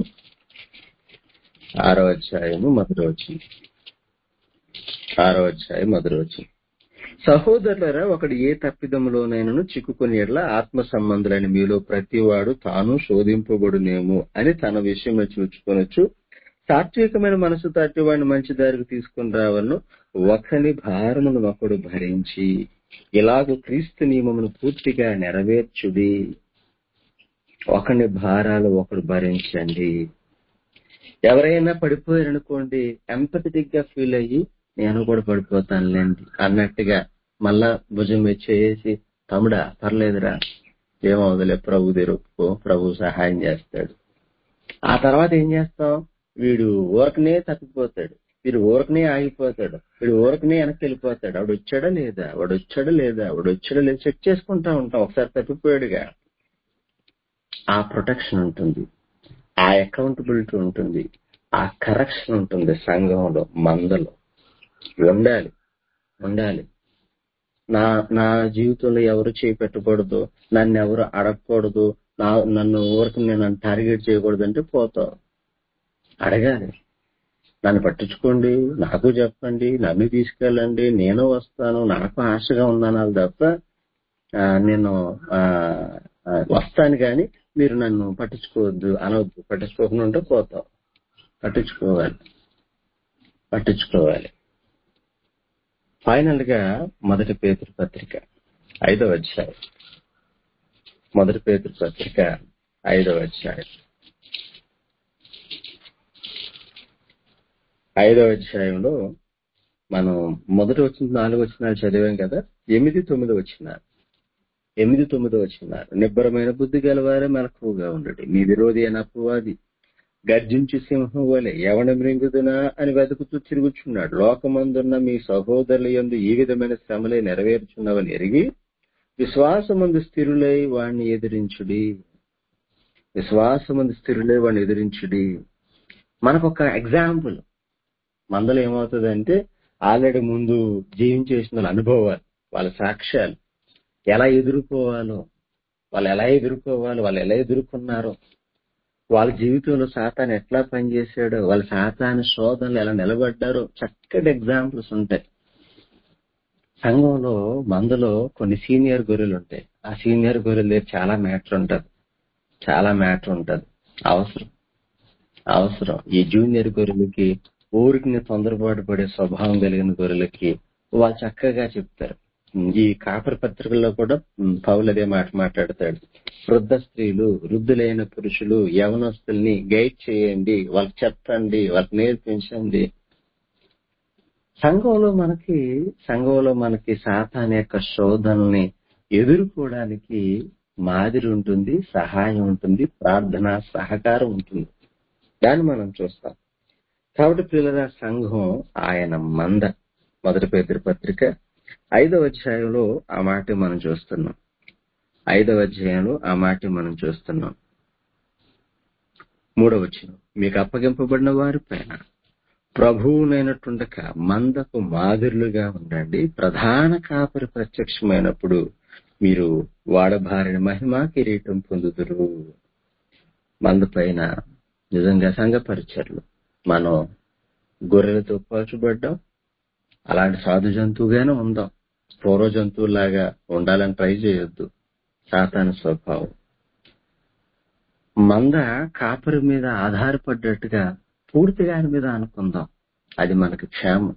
Speaker 1: ఆరో అధ్యాయము మొదటి వచ్చింది ఆరో అధ్యాయం మొదటి వచ్చింది సహోదరులరా ఒకడు ఏ తప్పిదములోనైనను చిక్కుకుని ఎడ్ల ఆత్మ సంబంధులైన మీలో ప్రతివాడు తాను శోధింపబడునేమో అని తన విషయంలో చూచుకొనొచ్చు సాత్వికమైన మనసు తట్టి వాడిని మంచి దారికి తీసుకుని రావాలను ఒకని భారమును ఒకడు భరించి ఇలాగ క్రీస్తు నియమమును పూర్తిగా నెరవేర్చుడి ఒకని భారాలు ఒకడు భరించండి ఎవరైనా పడిపోయారనుకోండి ఎంపథెటిక్ గా ఫీల్ అయ్యి నేను కూడా పడిపోతానులేండి అన్నట్టుగా మళ్ళా భుజం మీద చేసి తమ్ముడా పర్లేదురా ఏమవుదలే ప్రభు తెరుపుకో ప్రభు సహాయం చేస్తాడు ఆ తర్వాత ఏం చేస్తాం వీడు ఊరకనే తప్పిపోతాడు వీడు ఊరకనే ఆగిపోతాడు వీడు ఊరకనే వెనక్కి వెళ్ళిపోతాడు వాడు వచ్చాడా లేదా వాడు వచ్చాడా లేదా వాడు వచ్చాడా లేదా చెక్ చేసుకుంటా ఉంటాం ఒకసారి తప్పిపోయాడుగా ఆ ప్రొటెక్షన్ ఉంటుంది ఆ అకౌంటబిలిటీ ఉంటుంది ఆ కరెక్షన్ ఉంటుంది సంఘంలో మందలో ఉండాలి ఉండాలి నా నా జీవితంలో ఎవరు చేపెట్టకూడదు నన్ను ఎవరు అడగకూడదు నా నన్ను ఊరికి నేను టార్గెట్ చేయకూడదు అంటే పోతావు అడగాలి నన్ను పట్టించుకోండి నాకు చెప్పండి నన్ను తీసుకెళ్ళండి నేను వస్తాను నాకు ఆశగా ఉన్నాను తప్ప ఆ, నేను ఆ, ఆ, వస్తాను కానీ మీరు నన్ను పట్టించుకోవద్దు అనవద్దు పట్టించుకోకుండా ఉంటే పోతాం పట్టించుకోవాలి పట్టించుకోవాలి ఫైనల్ గా మొదటి పేతురు పత్రిక ఐదవ అధ్యాయం మొదటి పేతురు పత్రిక ఐదవ అధ్యాయం ఐదవ అధ్యాయంలో మనం మొదటి వచ్చిన నాలుగు వచ్చినాలు చదివాం కదా ఎనిమిది తొమ్మిది వచ్చినారు ఎనిమిది తొమ్మిది వచ్చినారు నిబ్బరమైన బుద్ధి గలవారే మెలకువగా ఉండడు మీ విరోధి అయిన అపవాది గర్జించు సింహం వలె ఎవడ మృంగుదునా అని వెతుకుతూ తిరుగుచున్నాడు లోకమందున్న మీ సహోదరుల యందు ఈ విధమైన శ్రమలే నెరవేర్చున్నవని ఎరిగి విశ్వాసమందు స్థిరులై వాణ్ణి ఎదిరించుడి విశ్వాసమందు స్థిరులై వాణ్ణి ఎదిరించుడి మనకొక ఎగ్జాంపుల్ మందలో ఏమవుతుందంటే ఆల్రెడీ ముందు జీవించేసిన వాళ్ళ అనుభవాలు వాళ్ళ సాక్ష్యాలు ఎలా ఎదుర్కోవాలో వాళ్ళు ఎలా ఎదుర్కోవాలో వాళ్ళు ఎలా ఎదుర్కొన్నారో వాళ్ళ జీవితంలో సాతాను ఎట్లా పనిచేశాడో వాళ్ళ సాతాను శోధనలు ఎలా నిలబడ్డారో చక్కటి ఎగ్జాంపుల్స్ ఉంటాయి సంఘంలో మందులో కొన్ని సీనియర్ గొర్రెలు ఉంటాయి ఆ సీనియర్ గొర్రెల దగ్గర చాలా మ్యాటర్ ఉంటది చాలా మ్యాటర్ ఉంటది అవసరం అవసరం ఈ జూనియర్ గొర్రెలకి ఊరికి తొందరపాటు పడే స్వభావం కలిగిన గొర్రెలకి వాళ్ళు చక్కగా చెప్తారు ఈ కాపరి పత్రికల్లో కూడా ఉమ్, పౌలు అదే మాట మాట్లాడతాడు వృద్ధ స్త్రీలు వృద్ధులైన పురుషులు యవనస్తుల్ని గైడ్ చేయండి వాళ్ళకి చెప్పండి వాళ్ళకి నేర్పించండి సంఘంలో మనకి సంఘంలో మనకి సాతాన్ యొక్క శోధనల్ని ఎదుర్కోవడానికి మాదిరి ఉంటుంది సహాయం ఉంటుంది ప్రార్థన సహకారం ఉంటుంది దాన్ని మనం చూస్తాం కాబట్టి పిల్లల సంఘం ఆయన మంద మొదటి పేదరి పత్రిక ఐదవ అధ్యాయంలో ఆ మాట మనం చూస్తున్నాం ఐదవ అధ్యాయంలో ఆ మాట మనం చూస్తున్నాం మూడవ వచనం మీకు అప్పగింపబడిన వారి పైన ప్రభువునైనట్టుండక మందకు మాదిరులుగా ఉండండి ప్రధాన కాపరి ప్రత్యక్షమైనప్పుడు మీరు వాడబారిన మహిమా కిరీటం పొందుదురు మంద పైన నిజంగా సంఘ పరిచర్లు మనం గొర్రెలతో పోల్చబడ్డాం అలాంటి సాధు జంతువుగానే ఉందాం పూర్వ జంతువులాగా ఉండాలని ట్రై చేయొద్దు సాతాను స్వభావం మంద కాపరి మీద ఆధారపడ్డట్టుగా పూర్తిగా ఆయన మీద అనుకుందాం అది మనకు క్షేమం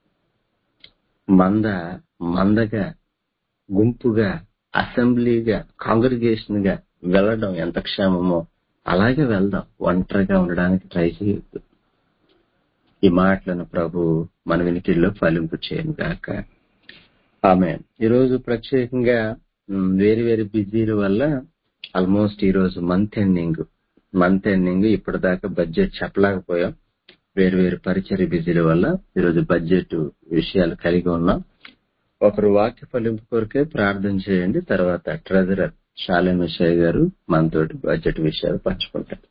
Speaker 1: మంద మందగా గుంపుగా అసెంబ్లీగా కాంగ్రిగేషన్ గా వెళ్ళడం ఎంత క్షేమమో అలాగే వెళ్దాం ఒంటరిగా ఉండడానికి ట్రై చేయొద్దు ఈ మాటలను ప్రభు మన వినికిడిలో ఫలింపు చేయను గాక ఆమె ఈరోజు ప్రత్యేకంగా ఉమ్, వేరు వేరు బిజీల వల్ల ఆల్మోస్ట్ ఈ రోజు మంత్ ఎండింగ్ మంత్ ఎండింగ్ ఇప్పటిదాకా బడ్జెట్ చెప్పలేకపోయాం వేరు వేరు పరిచయ బిజీల వల్ల ఈరోజు బడ్జెట్ విషయాలు కలిగి ఉన్నాం ఒకరు వాక్య ఫలింపు కొరకే ప్రార్థన చేయండి తర్వాత ట్రెజరర్ షాలేమిషయ్య గారు మనతోటి బడ్జెట్ విషయాలు పంచుకుంటారు